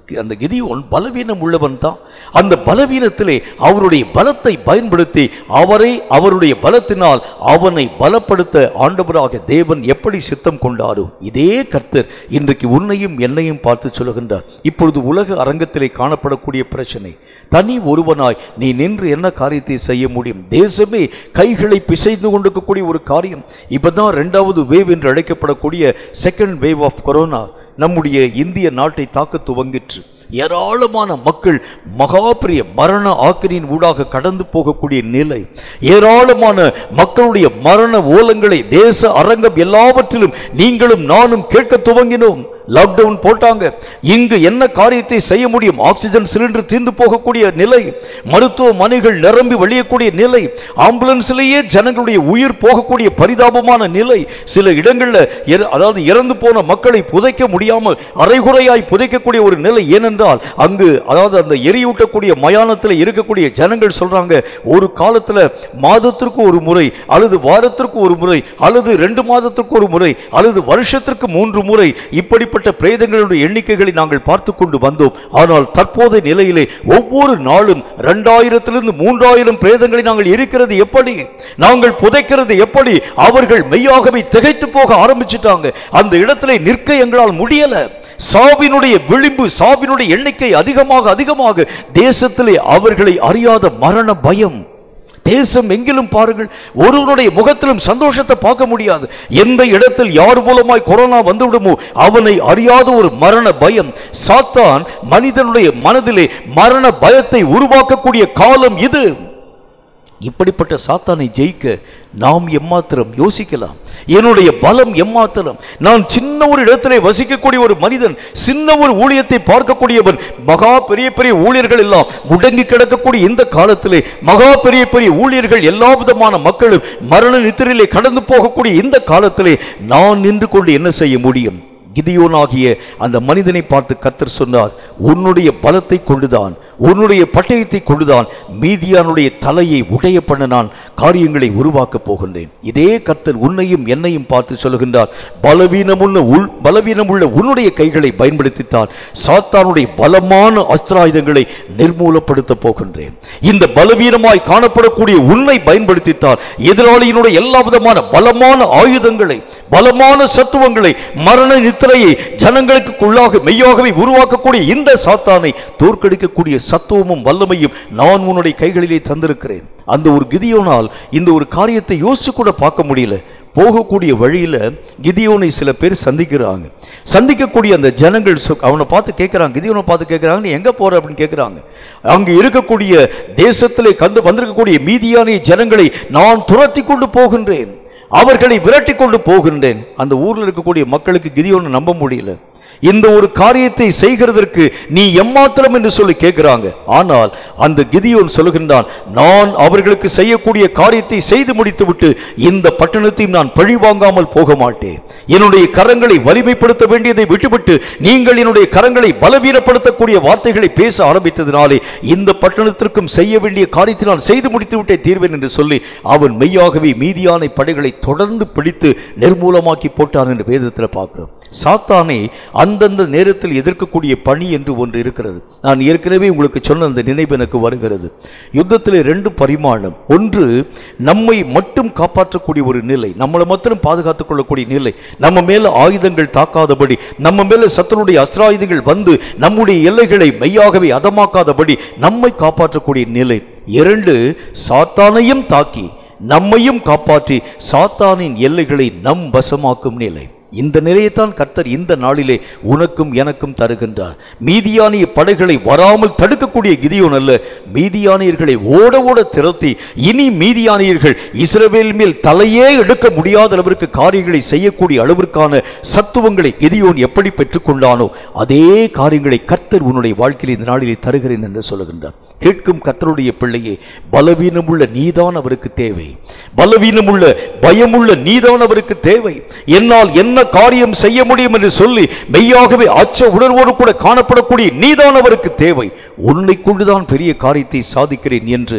அந்த கிதியோன் பலவீனம் உள்ளவன் தான் அந்த பலவீனத்திலே அவருடைய பலத்தை பயன்படுத்தி அவரை அவருடைய பலத்தினால் அவனை பலப்படுத்த ஆண்டவராக தேவன் எப்படி சித்தம் கொண்டாரோ இதே கர்த்தர் இன்றைக்கு உன்னையும் என்னையும் பார்த்து சொல்லுகின்றார் இப்பொழுது உலக அரங்கத்திலே காணப்படக்கூடிய பிரச்சனை தனி ஒருவனாய் நீ நின்று என்ன காரியத்தை செய்ய முடியும் தேசமே கைகளை பிசைந்து கொண்டிருக்கக்கூடிய ஒரு காரியம் இப்பதான் ரெண்டாவது வேவ் என்று அழைக்கப்படக்கூடிய செகண்ட் வேவ் ஆஃப் கொரோனா நம்முடைய இந்திய நாட்டை தாக்க துவங்கிற்று ஏராளமான மக்கள் மகாபிரிய மரண ஆக்கிரியின் ஊடாக கடந்து போகக்கூடிய நிலை ஏராளமான மக்களுடைய மரண ஓலங்களை தேச அரங்கம் எல்லாவற்றிலும் நீங்களும் நானும் கேட்க துவங்கினோம் லாக்டவுன் போட்டாங்க இங்கு என்ன காரியத்தை செய்ய முடியும் ஆக்சிஜன் சிலிண்டர் தீர்ந்து போகக்கூடிய நிலை மருத்துவமனைகள் நிரம்பி வழியக்கூடிய நிலை ஆம்புலன்ஸ்லேயே ஜனங்களுடைய உயிர் போகக்கூடிய பரிதாபமான நிலை சில இடங்கள்ல இற- அதாவது இறந்து போன மக்களை புதைக்க முடியாமல் அரைகுறையாய் புதைக்கக்கூடிய ஒரு நிலை ஏனென்றால் அங்கு அதாவது அந்த எரியூட்டக்கூடிய மயானத்தில் இருக்கக்கூடிய ஜனங்கள் சொல்றாங்க ஒரு காலத்துல மாதத்திற்கு ஒரு முறை அல்லது வாரத்திற்கு ஒரு முறை அல்லது ரெண்டு மாதத்திற்கு ஒரு முறை அல்லது வருஷத்திற்கு மூன்று முறை இப்படிப்பட்ட பிரேதங்களுடைய எண்ணிக்கைகளை நாங்கள் பார்த்து கொண்டு வந்தோம் ஆனால் தற்போதைய நிலையிலே ஒவ்வொரு நாளும் இரண்டாயிரத்திலிருந்து மூன்றாயிரம் பிரேதங்களை நாங்கள் இருக்கிறது எப்படி நாங்கள் புதைக்கிறது எப்படி அவர்கள் மெய்யாகவே திகைத்து போக ஆரம்பிச்சிட்டாங்க அந்த இடத்திலே நிற்க எங்களால் முடியல சாவினுடைய விளிம்பு சாவினுடைய எண்ணிக்கை அதிகமாக அதிகமாக தேசத்திலே அவர்களை அறியாத மரண பயம் தேசம் எங்கிலும் பாருங்கள் ஒருவனுடைய முகத்திலும் சந்தோஷத்தை பார்க்க முடியாது எந்த இடத்தில் யார் மூலமாய் கொரோனா வந்துவிடுமோ அவனை அறியாத ஒரு மரண பயம் சாத்தான் மனிதனுடைய மனதிலே மரண பயத்தை உருவாக்கக்கூடிய காலம் இது இப்படிப்பட்ட சாத்தானை ஜெயிக்க நாம் எம்மாத்திரம் யோசிக்கலாம் என்னுடைய பலம் எம்மாத்திரம் நான் சின்ன ஒரு இடத்திலே வசிக்கக்கூடிய ஒரு மனிதன் சின்ன ஒரு ஊழியத்தை பார்க்கக்கூடியவன் மகா பெரிய பெரிய ஊழியர்கள் எல்லாம் முடங்கி கிடக்கக்கூடிய இந்த காலத்திலே மகா பெரிய பெரிய ஊழியர்கள் எல்லா விதமான மக்களும் மரண நித்திரையிலே கடந்து போகக்கூடிய இந்த காலத்திலே நான் நின்று கொண்டு என்ன செய்ய முடியும் கிதியோனாகிய அந்த மனிதனை பார்த்து கர்த்தர் சொன்னார் உன்னுடைய பலத்தை கொண்டுதான் உன்னுடைய பட்டயத்தை கொண்டுதான் மீதியானுடைய தலையை உடைய பண்ண நான் காரியங்களை உருவாக்கப் போகின்றேன் இதே கர்த்தர் உன்னையும் என்னையும் பார்த்து சொல்லுகின்றார் பலவீனமுள்ள உள் பலவீனமுள்ள உன்னுடைய கைகளை பயன்படுத்தித்தான் சாத்தானுடைய பலமான அஸ்திராயுதங்களை நிர்மூலப்படுத்த போகின்றேன் இந்த பலவீனமாய் காணப்படக்கூடிய உன்னை பயன்படுத்தித்தான் எதிராளியினுடைய எல்லா விதமான பலமான ஆயுதங்களை பலமான சத்துவங்களை மரண நித்திரையை ஜனங்களுக்கு உள்ளாக மெய்யாகவே உருவாக்கக்கூடிய இந்த சாத்தானை தோற்கடிக்கக்கூடிய சத்துவமும் வல்லமையும் நான் உன்னுடைய கைகளிலே தந்திருக்கிறேன் அந்த ஒரு கிதியோனால் இந்த ஒரு காரியத்தை யோசிச்சு கூட பார்க்க முடியல போகக்கூடிய வழியில கிதியோனை சில பேர் சந்திக்கிறாங்க சந்திக்கக்கூடிய அந்த ஜனங்கள் சொ- அவனை பார்த்து கேட்குறாங்க கிதியோனை பார்த்து கேட்குறாங்க நீ எங்க போற அப்படின்னு கேட்குறாங்க அங்கு இருக்கக்கூடிய தேசத்திலே கந்து வந்திருக்கக்கூடிய மீதியான ஜனங்களை நான் துரத்தி கொண்டு போகின்றேன் அவர்களை விரட்டி கொண்டு போகின்றேன் அந்த ஊர்ல இருக்கக்கூடிய மக்களுக்கு கிதியோனை நம்ப முடியல இந்த ஒரு காரியத்தை செய்கிறதற்கு நீ எம்மாத்திரம் என்று சொல்லி கேட்கிறாங்க ஆனால் அந்த கிதியோன் சொல்லுகின்றான் நான் அவர்களுக்கு செய்யக்கூடிய காரியத்தை செய்து முடித்துவிட்டு இந்த பட்டணத்தையும் நான் பழி வாங்காமல் போக மாட்டேன் என்னுடைய கரங்களை வலிமைப்படுத்த வேண்டியதை விட்டுவிட்டு நீங்கள் என்னுடைய கரங்களை பலவீனப்படுத்தக்கூடிய வார்த்தைகளை பேச ஆரம்பித்ததினாலே இந்த பட்டணத்திற்கும் செய்ய வேண்டிய காரியத்தை நான் செய்து முடித்து விட்டே தீர்வேன் என்று சொல்லி அவன் மெய்யாகவே மீதியான படைகளை தொடர்ந்து பிடித்து நிர்மூலமாக்கி போட்டான் என்று வேதத்தில் பார்க்கிறோம் சாத்தானை அந்தந்த நேரத்தில் எதிர்க்கக்கூடிய பணி என்று ஒன்று இருக்கிறது நான் ஏற்கனவே உங்களுக்கு சொன்ன அந்த நினைவு எனக்கு வருகிறது யுத்தத்தில் ரெண்டு பரிமாணம் ஒன்று நம்மை மட்டும் காப்பாற்றக்கூடிய ஒரு நிலை நம்மளை மட்டும் பாதுகாத்துக் கொள்ளக்கூடிய நிலை நம்ம மேல ஆயுதங்கள் தாக்காதபடி நம்ம மேல சத்தனுடைய அஸ்திராயுதங்கள் வந்து நம்முடைய எல்லைகளை மெய்யாகவே அதமாக்காதபடி நம்மை காப்பாற்றக்கூடிய நிலை இரண்டு சாத்தானையும் தாக்கி நம்மையும் காப்பாற்றி சாத்தானின் எல்லைகளை நம் வசமாக்கும் நிலை இந்த நிலையைத்தான் கர்த்தர் இந்த நாளிலே உனக்கும் எனக்கும் தருகின்றார் மீதியானிய படைகளை வராமல் தடுக்கக்கூடிய கிதியோன் அல்ல மீதியானியர்களை ஓட ஓட திரட்டி இனி மீதியானியர்கள் இஸ்ரவேல் மேல் தலையே எடுக்க முடியாத அளவிற்கு காரியங்களை செய்யக்கூடிய அளவிற்கான சத்துவங்களை கிதியோன் எப்படி பெற்றுக்கொண்டானோ அதே காரியங்களை கர்த்தர் உன்னுடைய வாழ்க்கையில் இந்த நாளிலே தருகிறேன் என்று சொல்லுகின்றார் கேட்கும் கர்த்தருடைய பிள்ளையே பலவீனமுள்ள நீதான் அவருக்கு தேவை பலவீனமுள்ள பயமுள்ள நீதான் அவருக்கு தேவை என்னால் என்ன காரியம் செய்ய முடியும் என்று சொல்லி மெய்யாகவே அச்ச உணர்வோடு கூட காணப்படக்கூடிய நீதான் அவருக்கு தேவை உன்னை கொண்டுதான் பெரிய காரியத்தை சாதிக்கிறேன் என்று கர்த்தர்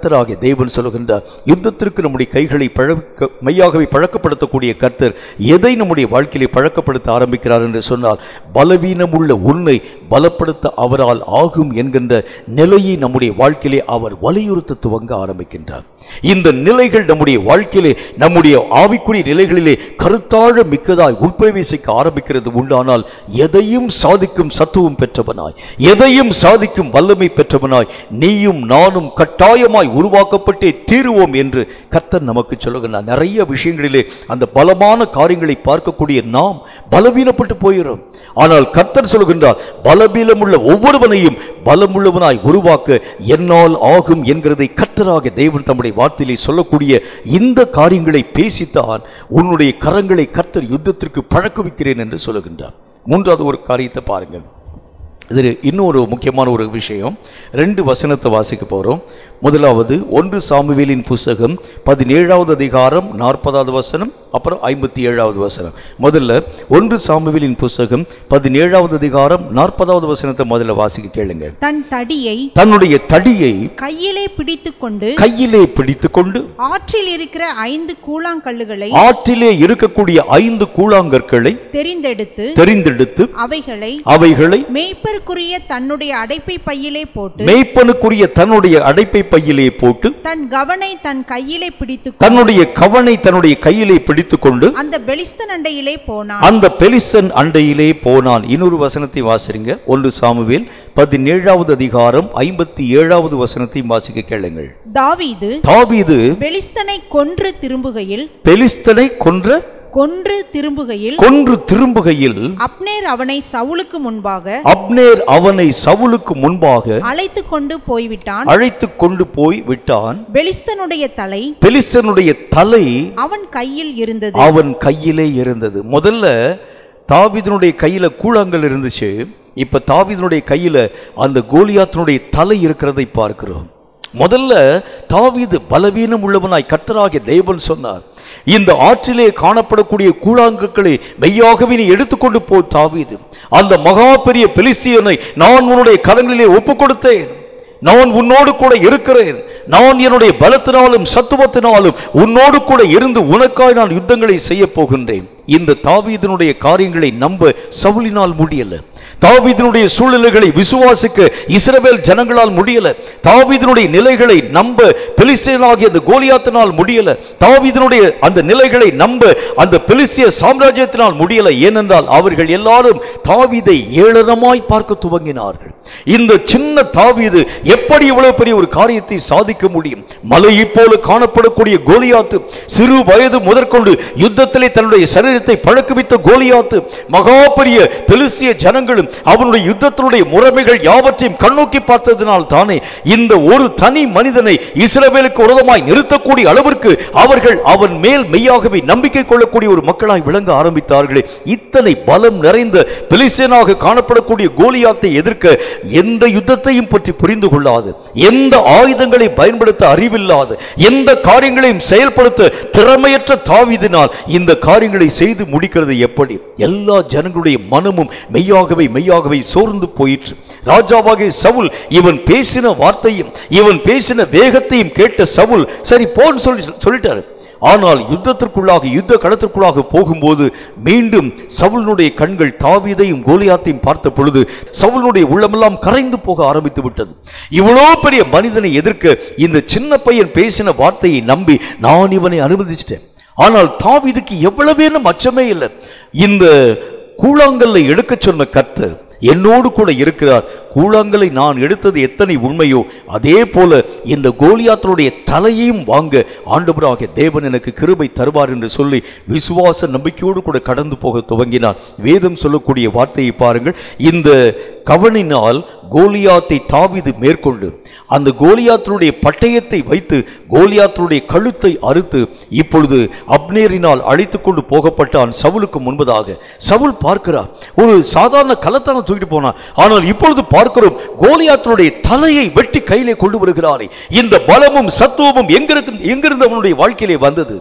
கர்த்தராகிய தேவன் சொல்லுகின்றார் யுத்தத்திற்கு நம்முடைய கைகளை பழக்க மெய்யாகவே பழக்கப்படுத்தக்கூடிய கர்த்தர் எதை நம்முடைய வாழ்க்கையிலே பழக்கப்படுத்த ஆரம்பிக்கிறார் என்று சொன்னால் பலவீனமுள்ள உன்னை பலப்படுத்த அவரால் ஆகும் என்கின்ற நிலையை நம்முடைய வாழ்க்கையிலே அவர் வலியுறுத்த துவங்க ஆரம்பிக்கின்றார் இந்த நிலைகள் நம்முடைய வாழ்க்கையிலே நம்முடைய ஆவிக்குரிய நிலைகளிலே கருத்தாழ மிக்கதாய் உட்பிரவேசிக்க ஆரம்பிக்கிறது உண்டானால் எதையும் சாதிக்கும் சத்துவம் பெற்றவனாய் எதையும் சாதிக்கும் வல்லமை பெற்றவனாய் நீயும் நானும் கட்டாயமாய் உருவாக்கப்பட்டே தீருவோம் என்று கர்த்தர் நமக்கு சொல்லுகிறார் நிறைய விஷயங்களிலே அந்த பலமான காரியங்களை பார்க்கக்கூடிய நாம் பலவீனப்பட்டு போகிறோம் ஆனால் கர்த்தர் சொல்லுகின்றார் பலவீனமுள்ள ஒவ்வொருவனையும் பலமுள்ளவனாய் உருவாக்க என்னால் ஆகும் என்கிறதை கர்த்தராக தேவன் தம்முடைய வார்த்தையிலே சொல்லக்கூடிய இந்த காரியங்களை பேசித்தான் உன்னுடைய கரங்களை கர்த்தர் யுத்தத்திற்கு பழக்குவிக்கிறேன் என்று சொல்லுகின்றார் மூன்றாவது ஒரு காரியத்தை பாருங்கள் இது இன்னொரு முக்கியமான ஒரு விஷயம் ரெண்டு வசனத்தை வாசிக்க போகிறோம் முதலாவது ஒன்று சாமுவேலின் புஸ்தகம் பதினேழாவது அதிகாரம் நாற்பதாவது வசனம் அப்புறம் ஐம்பத்தி ஏழாவது வசனம் முதல்ல ஒன்று சாமுவேலின் புஸ்தகம் பதினேழாவது அதிகாரம் நாற்பதாவது வசனத்தை முதல்ல வாசிக்க கேளுங்க தன் தடியை தன்னுடைய தடியை கையிலே பிடித்துக்கொண்டு கையிலே பிடித்துக்கொண்டு ஆற்றில் இருக்கிற ஐந்து கூழாங்கல்லுகளை ஆற்றிலே இருக்கக்கூடிய ஐந்து கூழாங்கற்களை தெரிந்தெடுத்து தெரிந்தெடுத்து அவைகளை அவைகளை மேய்ப்பருக்குரிய தன்னுடைய அடைப்பை பையிலே போட்டு மேய்ப்பனுக்குரிய தன்னுடைய அடைப்பை பையிலே போட்டு தன் கவனை தன் கையிலே பிடித்து தன்னுடைய கவனை தன்னுடைய கையிலே பிடித்துக்கொண்டு அந்த பெலிஸ்தன் அண்டையிலே போனான் அந்த பெலிஸ்தன் அண்டையிலே போனான் இன்னொரு வசனத்தை வாசிருங்க ஒன்று சாமுவேல் பதினேழாவது அதிகாரம் ஐம்பத்தி ஏழாவது வசனத்தையும் வாசிக்க கேளுங்கள் தாவீது தாவீது பெலிஸ்தனை கொன்று திரும்புகையில் பெலிஸ்தனை கொன்ற கொன்று திரும்புகையில் கொன்று திரும்புகையில் அப்னேர் அவனை சவுலுக்கு முன்பாக அப்னேர் அவனை சவுலுக்கு முன்பாக அழைத்து கொண்டு போய்விட்டான் அழைத்து கொண்டு போய் விட்டான் பெலிஸ்தனுடைய தலை பெலிஸ்தனுடைய தலை அவன் கையில் இருந்தது அவன் கையிலே இருந்தது முதல்ல தாவீதினுடைய கையில கூழாங்கல் இருந்துச்சு இப்ப தாவீதினுடைய கையில அந்த கோலியாத்தினுடைய தலை இருக்கிறதை பார்க்கிறோம் முதல்ல தாவீது பலவீனம் உள்ளவனாய் கர்த்தராகிய தேவன் சொன்னார் இந்த ஆற்றிலே காணப்படக்கூடிய கூழாங்கற்களை மெய்யாகவே நீ எடுத்துக்கொண்டு போ தாவீது அந்த மகா பெரிய பெலிஸ்தியனை நான் உன்னுடைய கரங்களிலே ஒப்புக் கொடுத்தேன் நான் உன்னோடு கூட இருக்கிறேன் நான் என்னுடைய பலத்தினாலும் சத்துவத்தினாலும் உன்னோடு கூட இருந்து உனக்காய் நான் யுத்தங்களை செய்ய போகின்றேன் இந்த தாவீதினுடைய காரியங்களை நம்ப சவுலினால் முடியல தாவீதினுடைய சூழ்நிலைகளை விசுவாசிக்க இஸ்ரவேல் ஜனங்களால் முடியல தாவீதினுடைய நிலைகளை நம்ப பெலிஸ்தீனாகிய அந்த கோலியாத்தினால் முடியல தாவீதினுடைய அந்த நிலைகளை நம்ப அந்த பெலிஸ்திய சாம்ராஜ்யத்தினால் முடியல ஏனென்றால் அவர்கள் எல்லாரும் தாவீதை ஏளனமாய் பார்க்க துவங்கினார்கள் இந்த சின்ன தாவீது எப்படி இவ்வளவு பெரிய ஒரு காரியத்தை சாதிக்க முடியும் மலையைப் போல காணப்படக்கூடிய கோலியாத்து சிறு வயது முதற்கொண்டு யுத்தத்திலே தன்னுடைய சரீரத்தை பழக்குவித்த கோலியாத்து மகா பெரிய பெலிஸ்திய ஜனங்களும் அவனுடைய யுத்தத்தினுடைய முறைமைகள் யாவற்றையும் கண்ணோக்கி பார்த்ததினால் தானே இந்த ஒரு தனி மனிதனை இஸ்ரவேலுக்கு விரோதமாய் நிறுத்தக்கூடிய அளவிற்கு அவர்கள் அவன் மேல் மெய்யாகவே நம்பிக்கை கொள்ளக்கூடிய ஒரு மக்களாய் விளங்க ஆரம்பித்தார்களே இத்தனை பலம் நிறைந்த பெலிஸ்தீனாக காணப்படக்கூடிய கோலியாத்தை எதிர்க்க எந்த யுத்தத்தையும் பற்றி புரிந்து கொள்ளாது எந்த ஆயுதங்களை பயன்படுத்த அறிவில்லாது எந்த காரியங்களையும் செயல்படுத்த திறமையற்ற தாவிதினால் இந்த காரியங்களை செய்து முடிக்கிறது எப்படி எல்லா ஜனங்களுடைய மனமும் மெய்யாகவே மெய்யாகவே சோர்ந்து போயிற்று ராஜாவாகிய சவுல் இவன் பேசின வார்த்தையும் இவன் பேசின வேகத்தையும் கேட்ட சவுல் சரி போன்னு சொல்லி சொல்லிட்டாரு ஆனால் யுத்தத்திற்குள்ளாக யுத்த களத்திற்குள்ளாக போகும்போது மீண்டும் சவுலினுடைய கண்கள் தாவீதையும் கோலியாத்தையும் பார்த்த பொழுது சவுலினுடைய உள்ளமெல்லாம் கரைந்து போக ஆரம்பித்து விட்டது இவ்வளோ பெரிய மனிதனை எதிர்க்க இந்த சின்ன பையன் பேசின வார்த்தையை நம்பி நான் இவனை அனுமதிச்சிட்டேன் ஆனால் தாவீதுக்கு எவ்வளவேனும் அச்சமே இல்லை இந்த கூழாங்கல்லை எடுக்கச் சொன்ன கர்த்தர் என்னோடு கூட இருக்கிறார் கூழாங்கலை நான் எடுத்தது எத்தனை உண்மையோ அதே போல இந்த கோலியாத்தனுடைய தலையையும் வாங்க ஆண்டவராகிய தேவன் எனக்கு கிருபை தருவார் என்று சொல்லி விசுவாச நம்பிக்கையோடு கூட கடந்து போக துவங்கினார் வேதம் சொல்லக்கூடிய வார்த்தையை பாருங்கள் இந்த கவனினால் கோலியாத்தை தாவிது மேற்கொண்டு அந்த கோலியாத்தினுடைய பட்டயத்தை வைத்து கோலியாத்தினுடைய கழுத்தை அறுத்து இப்பொழுது அப்னேரினால் அழைத்து கொண்டு போகப்பட்டான் சவுலுக்கு முன்பதாக சவுல் பார்க்கிறார் ஒரு சாதாரண கலத்தான தூக்கிட்டு போனான் ஆனால் இப்பொழுது பார்க்கிறோம் கோலியாத்தினுடைய தலையை வெட்டி கையிலே கொண்டு வருகிறாரே இந்த பலமும் சத்துவமும் எங்கிருக்கு எங்கிருந்து அவனுடைய வாழ்க்கையிலே வந்தது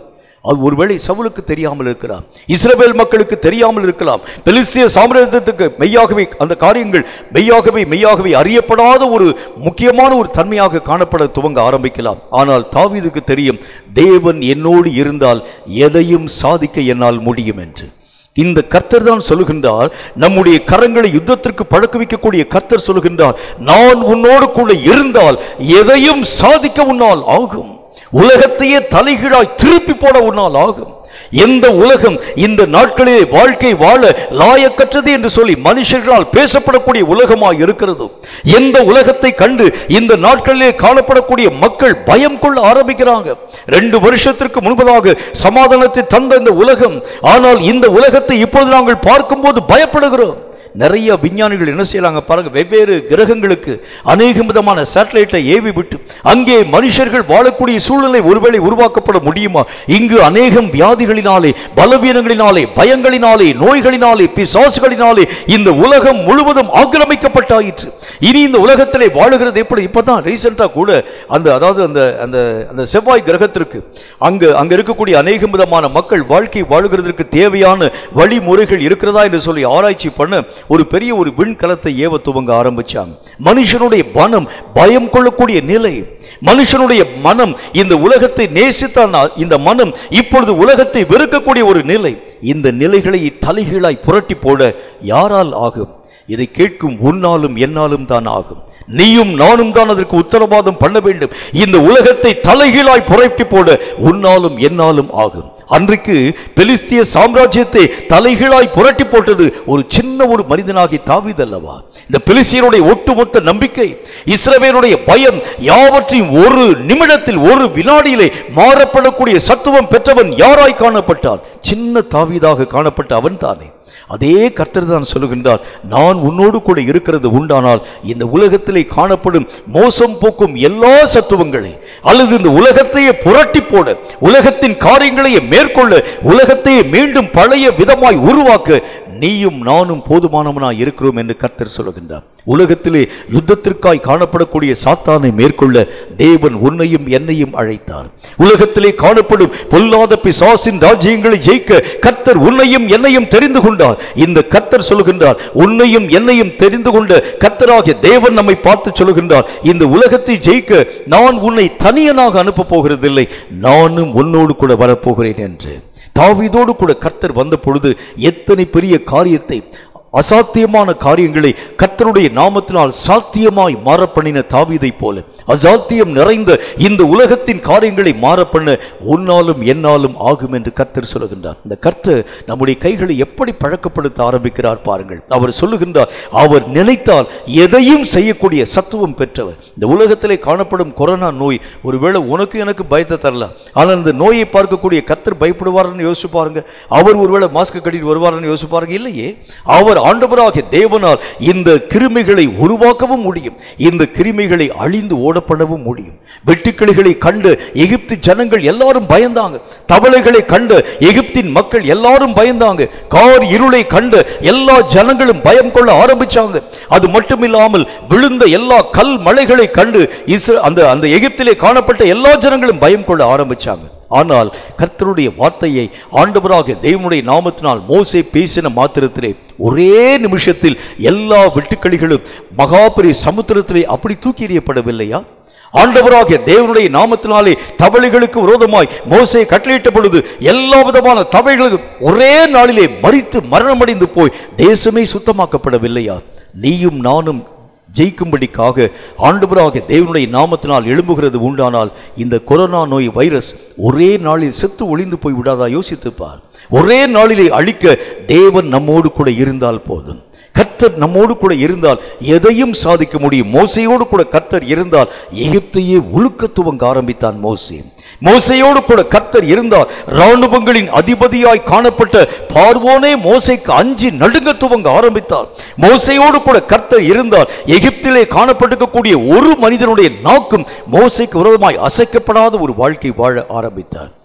அது ஒருவேளை சவுலுக்கு தெரியாமல் இருக்கலாம் இஸ்ரவேல் மக்களுக்கு தெரியாமல் இருக்கலாம் பெலிஸ்திய சாம்ராஜ்யத்துக்கு மெய்யாகவே அந்த காரியங்கள் மெய்யாகவே மெய்யாகவே அறியப்படாத ஒரு முக்கியமான ஒரு தன்மையாக காணப்பட துவங்க ஆரம்பிக்கலாம் ஆனால் தாவீதுக்கு தெரியும் தேவன் என்னோடு இருந்தால் எதையும் சாதிக்க என்னால் முடியும் என்று இந்த கர்த்தர் தான் சொல்லுகின்றார் நம்முடைய கரங்களை யுத்தத்திற்கு பழக்க வைக்கக்கூடிய கர்த்தர் சொல்லுகின்றார் நான் உன்னோடு கூட இருந்தால் எதையும் சாதிக்க உன்னால் ஆகும் உலகத்தையே தலைகீழாய் திருப்பி போட உன்னால் ஆகும் எந்த உலகம் இந்த நாட்களிலே வாழ்க்கை வாழ லாயக்கற்றது என்று சொல்லி மனுஷர்களால் பேசப்படக்கூடிய உலகமாய் இருக்கிறதோ எந்த உலகத்தை கண்டு இந்த நாட்களிலே காணப்படக்கூடிய மக்கள் பயம் கொள்ள ஆரம்பிக்கிறாங்க ரெண்டு வருஷத்திற்கு முன்பதாக சமாதானத்தை தந்த இந்த உலகம் ஆனால் இந்த உலகத்தை இப்பொழுது நாங்கள் பார்க்கும்போது பயப்படுகிறோம் நிறைய விஞ்ஞானிகள் என்ன செய்யறாங்க பாருங்க வெவ்வேறு கிரகங்களுக்கு அநேக விதமான சேட்டலைட்டை ஏவி விட்டு அங்கே மனுஷர்கள் வாழக்கூடிய சூழ்நிலை ஒருவேளை உருவாக்கப்பட முடியுமா இங்கு அநேகம் வியாதிகளினாலே பலவீனங்களினாலே பயங்களினாலே நோய்களினாலே பிசாசுகளினாலே இந்த உலகம் முழுவதும் ஆக்கிரமிக்கப்பட்டாயிற்று இனி இந்த உலகத்திலே வாழுகிறது எப்படி இப்பதான் ரீசெண்டா கூட அந்த அதாவது அந்த அந்த அந்த செவ்வாய் கிரகத்திற்கு அங்கு அங்க இருக்கக்கூடிய அநேக விதமான மக்கள் வாழ்க்கை வாழுகிறதற்கு தேவையான வழிமுறைகள் இருக்கிறதா என்று சொல்லி ஆராய்ச்சி பண்ண ஒரு பெரிய ஒரு விண்கலத்தை ஏவ துவங்க ஆரம்பிச்சாங்க மனுஷனுடைய மனம் பயம் கொள்ளக்கூடிய நிலை மனுஷனுடைய மனம் இந்த உலகத்தை நேசித்தால் இந்த மனம் இப்பொழுது உலகத்தை வெறுக்கக்கூடிய ஒரு நிலை இந்த நிலைகளை தலைகீழாய் புரட்டி போட யாரால் ஆகும் இதை கேட்கும் உன்னாலும் என்னாலும் தான் ஆகும் நீயும் நானும் தான் அதற்கு உத்தரவாதம் பண்ண வேண்டும் இந்த உலகத்தை தலைகீழாய் புரட்டி போட உன்னாலும் என்னாலும் ஆகும் அன்றைக்கு பெலிஸ்திய சாம்ராஜ்யத்தை தலைகீழாய் புரட்டி போட்டது ஒரு சின்ன ஒரு மனிதனாகி தாவீது அல்லவா இந்த பெலிஸ்தியருடைய ஒட்டுமொத்த நம்பிக்கை இஸ்ரவேலுடைய பயம் யாவற்றையும் ஒரு நிமிடத்தில் ஒரு வினாடியிலே மாறப்படக்கூடிய சத்துவம் பெற்றவன் யாராய் காணப்பட்டான் சின்ன தாவீதாக காணப்பட்ட அவன் தானே அதே கர்த்தர் தான் சொல்லுகின்றார் நான் உன்னோடு கூட இருக்கிறது உண்டானால் இந்த உலகத்திலே காணப்படும் மோசம் போக்கும் எல்லா சத்துவங்களை அல்லது இந்த உலகத்தையே புரட்டி போட உலகத்தின் காரியங்களையே மேற்கொள்ள உலகத்தையே மீண்டும் பழைய விதமாய் உருவாக்க நீயும் நானும் போதுமானவனாய் இருக்கிறோம் என்று கர்த்தர் சொல்லுகின்றார் உலகத்திலே யுத்தத்திற்காய் காணப்படக்கூடிய சாத்தானை மேற்கொள்ள தேவன் உன்னையும் என்னையும் அழைத்தார் உலகத்திலே காணப்படும் பொல்லாத பிசாசின் ராஜ்யங்களை ஜெயிக்க கர்த்தர் உன்னையும் என்னையும் தெரிந்து கொண்டார் இந்த கர்த்தர் சொல்லுகின்றார் உன்னையும் என்னையும் தெரிந்து கொண்ட கர்த்தராகிய தேவன் நம்மை பார்த்து சொல்லுகின்றார் இந்த உலகத்தை ஜெயிக்க நான் உன்னை தனியனாக அனுப்ப போகிறதில்லை நானும் உன்னோடு கூட வரப்போகிறேன் என்று தாவீதோடு கூட கர்த்தர் வந்த பொழுது எத்தனை பெரிய காரியத்தை அசாத்தியமான காரியங்களை கர்த்தருடைய நாமத்தினால் சாத்தியமாய் மாறப்பண்ணின தாவீதை போல அசாத்தியம் நிறைந்த இந்த உலகத்தின் காரியங்களை மாறப்பண்ண உன்னாலும் என்னாலும் ஆகும் என்று கர்த்தர் சொல்லுகின்றார் இந்த கர்த்தர் நம்முடைய கைகளை எப்படி பழக்கப்படுத்த ஆரம்பிக்கிறார் பாருங்கள் அவர் சொல்லுகின்றார் அவர் நினைத்தால் எதையும் செய்யக்கூடிய சத்துவம் பெற்றவர் இந்த உலகத்திலே காணப்படும் கொரோனா நோய் ஒருவேளை உனக்கு எனக்கு பயத்தை தரலாம் ஆனால் இந்த நோயை பார்க்கக்கூடிய கர்த்தர் பயப்படுவார்னு யோசிச்சு பாருங்க அவர் ஒருவேளை மாஸ்க் கட்டிட்டு வருவார்னு யோசிச்சு பாருங்க இல்லையே அவர் ஆண்டவராகிய தேவனால் இந்த கிருமிகளை உருவாக்கவும் முடியும் இந்த கிருமிகளை அழிந்து ஓடப்படவும் முடியும் வெட்டுக்கிளிகளை கண்டு எகிப்து ஜனங்கள் எல்லாரும் பயந்தாங்க தவளைகளை கண்டு எகிப்தின் மக்கள் எல்லாரும் பயந்தாங்க கார் இருளை கண்டு எல்லா ஜனங்களும் பயம் கொள்ள ஆரம்பிச்சாங்க அது மட்டுமில்லாமல் விழுந்த எல்லா கல் மலைகளை கண்டு இஸ்ர அந்த அந்த எகிப்திலே காணப்பட்ட எல்லா ஜனங்களும் பயம் கொள்ள ஆரம்பிச்சாங்க ஆனால் கர்த்தருடைய வார்த்தையை ஆண்டவராக தேவனுடைய நாமத்தினால் மோசே பேசின மாத்திரத்திலே ஒரே நிமிஷத்தில் எல்லா வெட்டுக்களிகளும் மகாபரி சமுத்திரத்திலே அப்படி தூக்கி எறியப்படவில்லையா ஆண்டவராகிய தேவனுடைய நாமத்தினாலே தவளைகளுக்கு விரோதமாய் மோசே கட்டளையிட்ட பொழுது எல்லா விதமான தவளைகளும் ஒரே நாளிலே மறித்து மரணமடைந்து போய் தேசமே சுத்தமாக்கப்படவில்லையா நீயும் நானும் ஜெயிக்கும்படிக்காக ஆண்டவராக தேவனுடைய நாமத்தினால் எழும்புகிறது உண்டானால் இந்த கொரோனா நோய் வைரஸ் ஒரே நாளில் செத்து ஒளிந்து போய் விடாதா யோசித்துப் பார் ஒரே நாளிலே அழிக்க தேவன் நம்மோடு கூட இருந்தால் போதும் கர்த்தர் நம்மோடு கூட இருந்தால் எதையும் சாதிக்க முடியும் மோசையோடு கூட கர்த்தர் இருந்தால் எகிப்தையே உழுக்க துவங்க ஆரம்பித்தான் மோசே மோசையோடு கூட கர்த்தர் இருந்தால் ராணுவங்களின் அதிபதியாய் காணப்பட்ட பார்வோனே மோசைக்கு அஞ்சி நடுங்க துவங்க ஆரம்பித்தார் மோசையோடு கூட கர்த்தர் இருந்தால் எகிப்திலே காணப்பட்டிருக்கக்கூடிய ஒரு மனிதனுடைய நாக்கும் மோசைக்கு விரோதமாய் அசைக்கப்படாத ஒரு வாழ்க்கை வாழ ஆரம்பித்தார்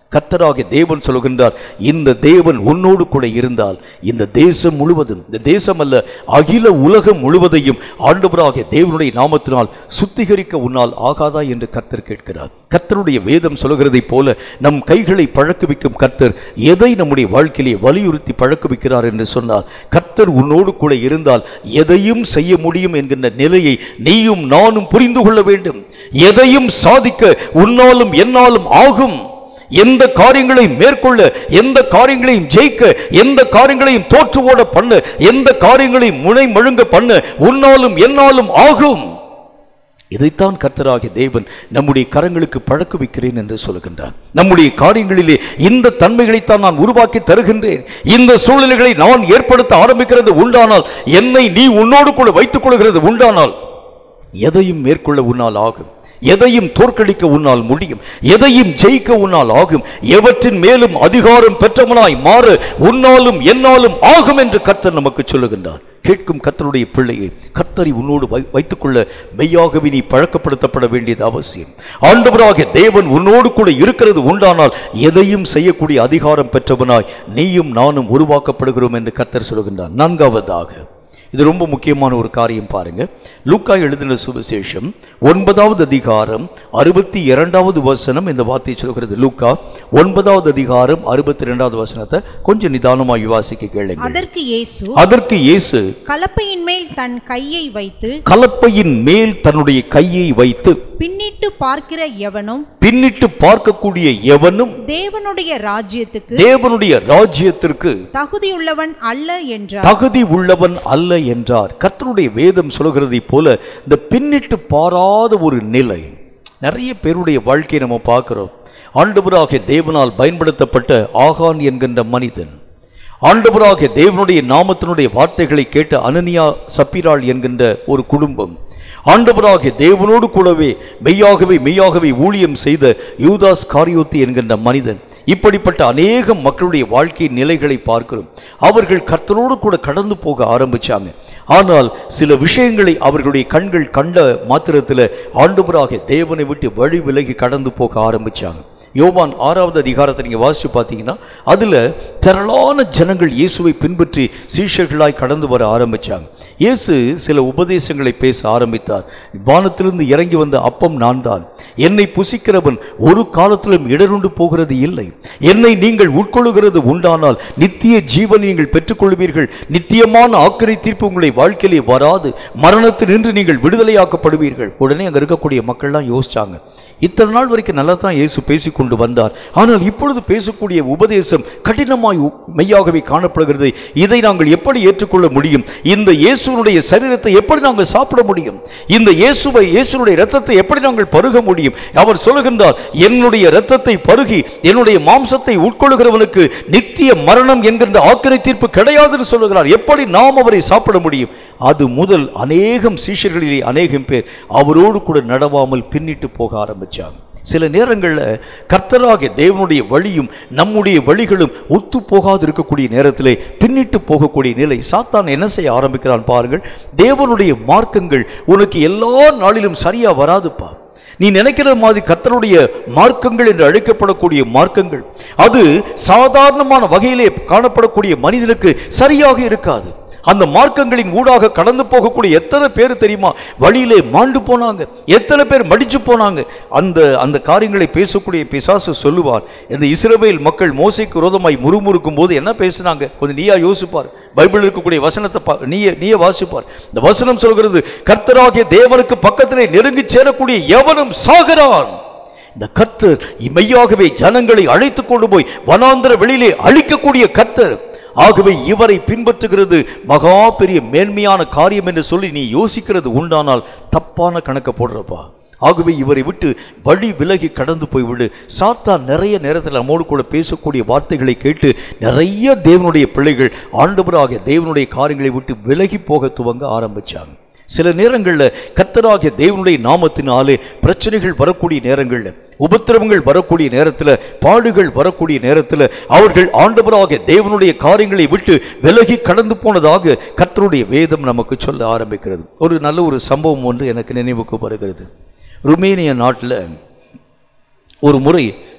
கத்தராகிய தேவன் சொல்கின்றார் இந்த தேவன் உன்னோடு கூட இருந்தால் இந்த தேசம் முழுவதும் இந்த தேசம் அல்ல அகில உலகம் முழுவதையும் ஆண்டவராகிய தேவனுடைய நாமத்தினால் சுத்திகரிக்க உன்னால் ஆகாதா என்று கர்த்தர் கேட்கிறார் கர்த்தருடைய வேதம் சொல்கிறதைப் போல நம் கைகளை பழக்குவிக்கும் கர்த்தர் எதை நம்முடைய வாழ்க்கையிலே வலியுறுத்தி பழக்குவிக்கிறார் என்று சொன்னார் கர்த்தர் உன்னோடு கூட இருந்தால் எதையும் செய்ய முடியும் என்கின்ற நிலையை நீயும் நானும் புரிந்து கொள்ள வேண்டும் எதையும் சாதிக்க உன்னாலும் என்னாலும் ஆகும் எந்த காரியங்களையும் மேற்கொள்ள எந்த காரியங்களையும் ஜெயிக்க எந்த காரியங்களையும் தோற்று ஓட பண்ண எந்த காரியங்களையும் முனை மழுங்க பண்ண உன்னாலும் என்னாலும் ஆகும் இதைத்தான் கர்த்தராகிய தேவன் நம்முடைய கரங்களுக்கு பழக்குவிக்கிறேன் என்று சொல்லுகின்றார் நம்முடைய காரியங்களிலே இந்த தன்மைகளைத்தான் நான் உருவாக்கி தருகின்றேன் இந்த சூழ்நிலைகளை நான் ஏற்படுத்த ஆரம்பிக்கிறது உண்டானால் என்னை நீ உன்னோடு கூட வைத்துக் கொள்கிறது உண்டானால் எதையும் மேற்கொள்ள உன்னால் ஆகும் எதையும் தோற்கடிக்க உன்னால் முடியும் எதையும் ஜெயிக்க உன்னால் ஆகும் எவற்றின் மேலும் அதிகாரம் பெற்றவனாய் மாற உன்னாலும் என்னாலும் ஆகும் என்று கர்த்தர் நமக்கு சொல்லுகின்றார் கேட்கும் கர்த்தருடைய பிள்ளையை கர்த்தரை உன்னோடு வை வைத்துக் கொள்ள மெய்யாகவே நீ பழக்கப்படுத்தப்பட வேண்டியது அவசியம் ஆண்டவராகிய தேவன் உன்னோடு கூட இருக்கிறது உண்டானால் எதையும் செய்யக்கூடிய அதிகாரம் பெற்றவனாய் நீயும் நானும் உருவாக்கப்படுகிறோம் என்று கர்த்தர் சொல்லுகின்றார் நான்காவதாக இது ரொம்ப முக்கியமான ஒரு காரியம் பாருங்க லூக்கா எழுதின சுவிசேஷம் ஒன்பதாவது அதிகாரம் அறுபத்தி இரண்டாவது வசனம் இந்த வார்த்தையை சொல்கிறது லூக்கா ஒன்பதாவது அதிகாரம் அறுபத்தி இரண்டாவது வசனத்தை கொஞ்சம் நிதானமாக விவாசிக்க கேளுங்க அதற்கு இயேசு அதற்கு இயேசு கலப்பையின் மேல் தன் கையை வைத்து கலப்பையின் மேல் தன்னுடைய கையை வைத்து பின்னிட்டு பார்க்கிற எவனும் பின்னிட்டு பார்க்கக்கூடிய எவனும் தேவனுடைய ராஜ்யத்துக்கு தேவனுடைய ராஜ்யத்திற்கு தகுதியுள்ளவன் அல்ல என்றார் தகுதி உள்ளவன் அல்ல என்றார் கர்த்தருடைய வேதம் சொல்கிறதைப் போல இந்த பின்னிட்டு பாராத ஒரு நிலை நிறைய பேருடைய வாழ்க்கையை நம்ம பார்க்கிறோம் ஆண்டவராகிய தேவனால் பயன்படுத்தப்பட்ட ஆகான் என்கின்ற மனிதன் ஆண்டவராகிய தேவனுடைய நாமத்தினுடைய வார்த்தைகளை கேட்ட அனனியா சப்பிராள் என்கின்ற ஒரு குடும்பம் ஆண்டவராகிய தேவனோடு கூடவே மெய்யாகவே மெய்யாகவே ஊழியம் செய்த யூதாஸ் காரியோத்தி என்கின்ற மனிதன் இப்படிப்பட்ட அநேக மக்களுடைய வாழ்க்கை நிலைகளை பார்க்கிறோம் அவர்கள் கர்த்தரோடு கூட கடந்து போக ஆரம்பிச்சாங்க ஆனால் சில விஷயங்களை அவர்களுடைய கண்கள் கண்ட மாத்திரத்தில் ஆண்டவராகிய தேவனை விட்டு வழி விலகி கடந்து போக ஆரம்பிச்சாங்க யோவான் ஆறாவது அதிகாரத்தை நீங்கள் வாசித்து பார்த்தீங்கன்னா அதில் திரளான ஜனங்கள் இயேசுவை பின்பற்றி சீஷர்களாய் கடந்து வர ஆரம்பிச்சாங்க இயேசு சில உபதேசங்களை பேச ஆரம்பித்தார் வானத்திலிருந்து இறங்கி வந்த அப்பம் நான் தான் என்னை புசிக்கிறவன் ஒரு காலத்திலும் இடருண்டு போகிறது இல்லை என்னை நீங்கள் உட்கொள்ளுகிறது உண்டானால் நித்திய ஜீவனை நீங்கள் பெற்றுக்கொள்வீர்கள் நித்தியமான ஆக்கிரை தீர்ப்பு உங்களை வாழ்க்கையிலே வராது மரணத்தில் நின்று நீங்கள் விடுதலையாக்கப்படுவீர்கள் உடனே அங்கே இருக்கக்கூடிய மக்கள்லாம் யோசிச்சாங்க இத்தனை நாள் வரைக்கும் நல்லா தான் இயேசு பேசிக்கொண்டு வந்தார் ஆனால் இப்பொழுது பேசக்கூடிய உபதேசம் கடினமாய் உ- மெய்யாகவே காணப்படுகிறது இதை நாங்கள் எப்படி ஏற்றுக்கொள்ள முடியும் இந்த இயேசுனுடைய சரீரத்தை எப்படி நாங்கள் சாப்பிட முடியும் இந்த இயேசுவை இயேசுனுடைய இரத்தத்தை எப்படி நாங்கள் பருக முடியும் அவர் சொல்லுகின்றார் என்னுடைய இரத்தத்தை பருகி என்னுடைய மாம்சத்தை உட்கொள்கிறவனுக்கு நித்திய மரணம் என்கின்ற ஆக்கிரை தீர்ப்பு கிடையாதுன்னு சொல்லுகிறார் எப்படி நாம் அவரை சாப்பிட முடியும் அது முதல் அநேகம் சீஷர்களிலே அநேகம் பேர் அவரோடு கூட நடவாமல் பின்னிட்டு போக ஆரம்பிச்சாங்க சில நேரங்களில் கர்த்தராகிய தேவனுடைய வழியும் நம்முடைய வழிகளும் ஒத்து போகாது இருக்கக்கூடிய நேரத்திலே பின்னிட்டு போகக்கூடிய நிலை சாத்தான் என்ன செய்ய ஆரம்பிக்கிறான் பாருங்கள் தேவனுடைய மார்க்கங்கள் உனக்கு எல்லா நாளிலும் சரியா வராதுப்பா நீ நினைக்கிற மாதிரி கர்த்தருடைய மார்க்கங்கள் என்று அழைக்கப்படக்கூடிய மார்க்கங்கள் அது சாதாரணமான வகையிலே காணப்படக்கூடிய மனிதனுக்கு சரியாக இருக்காது அந்த மார்க்கங்களின் ஊடாக கடந்து போகக்கூடிய எத்தனை பேர் தெரியுமா வழியிலே மாண்டு போனாங்க எத்தனை பேர் மடிச்சு போனாங்க அந்த அந்த காரியங்களை பேசக்கூடிய பிசாசு சொல்லுவார் இந்த இஸ்ரவேல் மக்கள் மோசைக்கு விரோதமாய் முறுமுறுக்கும் போது என்ன பேசினாங்க கொஞ்சம் நீயா யோசிப்பார் பைபிள் இருக்கக்கூடிய வசனத்தை பா- நீயே நீயே வாசிப்பார் இந்த வசனம் சொல்கிறது கர்த்தராகிய தேவனுக்கு பக்கத்திலே நெருங்கி சேரக்கூடிய எவனும் சாகிறான் இந்த கர்த்தர் மெய்யாகவே ஜனங்களை அழைத்து கொண்டு போய் வனாந்தர வெளியிலே அழிக்கக்கூடிய கர்த்தர் ஆகவே இவரை பின்பற்றுகிறது மகா பெரிய மேன்மையான காரியம் என்று சொல்லி நீ யோசிக்கிறது உண்டானால் தப்பான கணக்க போடுறப்பா ஆகவே இவரை விட்டு வழி விலகி கடந்து போய்விடு சாத்தான் நிறைய நேரத்தில் நம்மோடு கூட பேசக்கூடிய வார்த்தைகளை கேட்டு நிறைய தேவனுடைய பிள்ளைகள் ஆண்டவராகிய தேவனுடைய காரியங்களை விட்டு விலகி போக துவங்க ஆரம்பிச்சாங்க சில நேரங்களில் கர்த்தராகிய தேவனுடைய நாமத்தினாலே பிரச்சனைகள் வரக்கூடிய நேரங்களில் உபத்திரவங்கள் வரக்கூடிய நேரத்தில் பாடுகள் வரக்கூடிய நேரத்தில் அவர்கள் ஆண்டவராகிய தேவனுடைய காரியங்களை விட்டு விலகி கடந்து போனதாக கர்த்தருடைய வேதம் நமக்கு சொல்ல ஆரம்பிக்கிறது ஒரு நல்ல ஒரு சம்பவம் ஒன்று எனக்கு நினைவுக்கு வருகிறது ருமேனிய நாட்டில் ஒரு முறை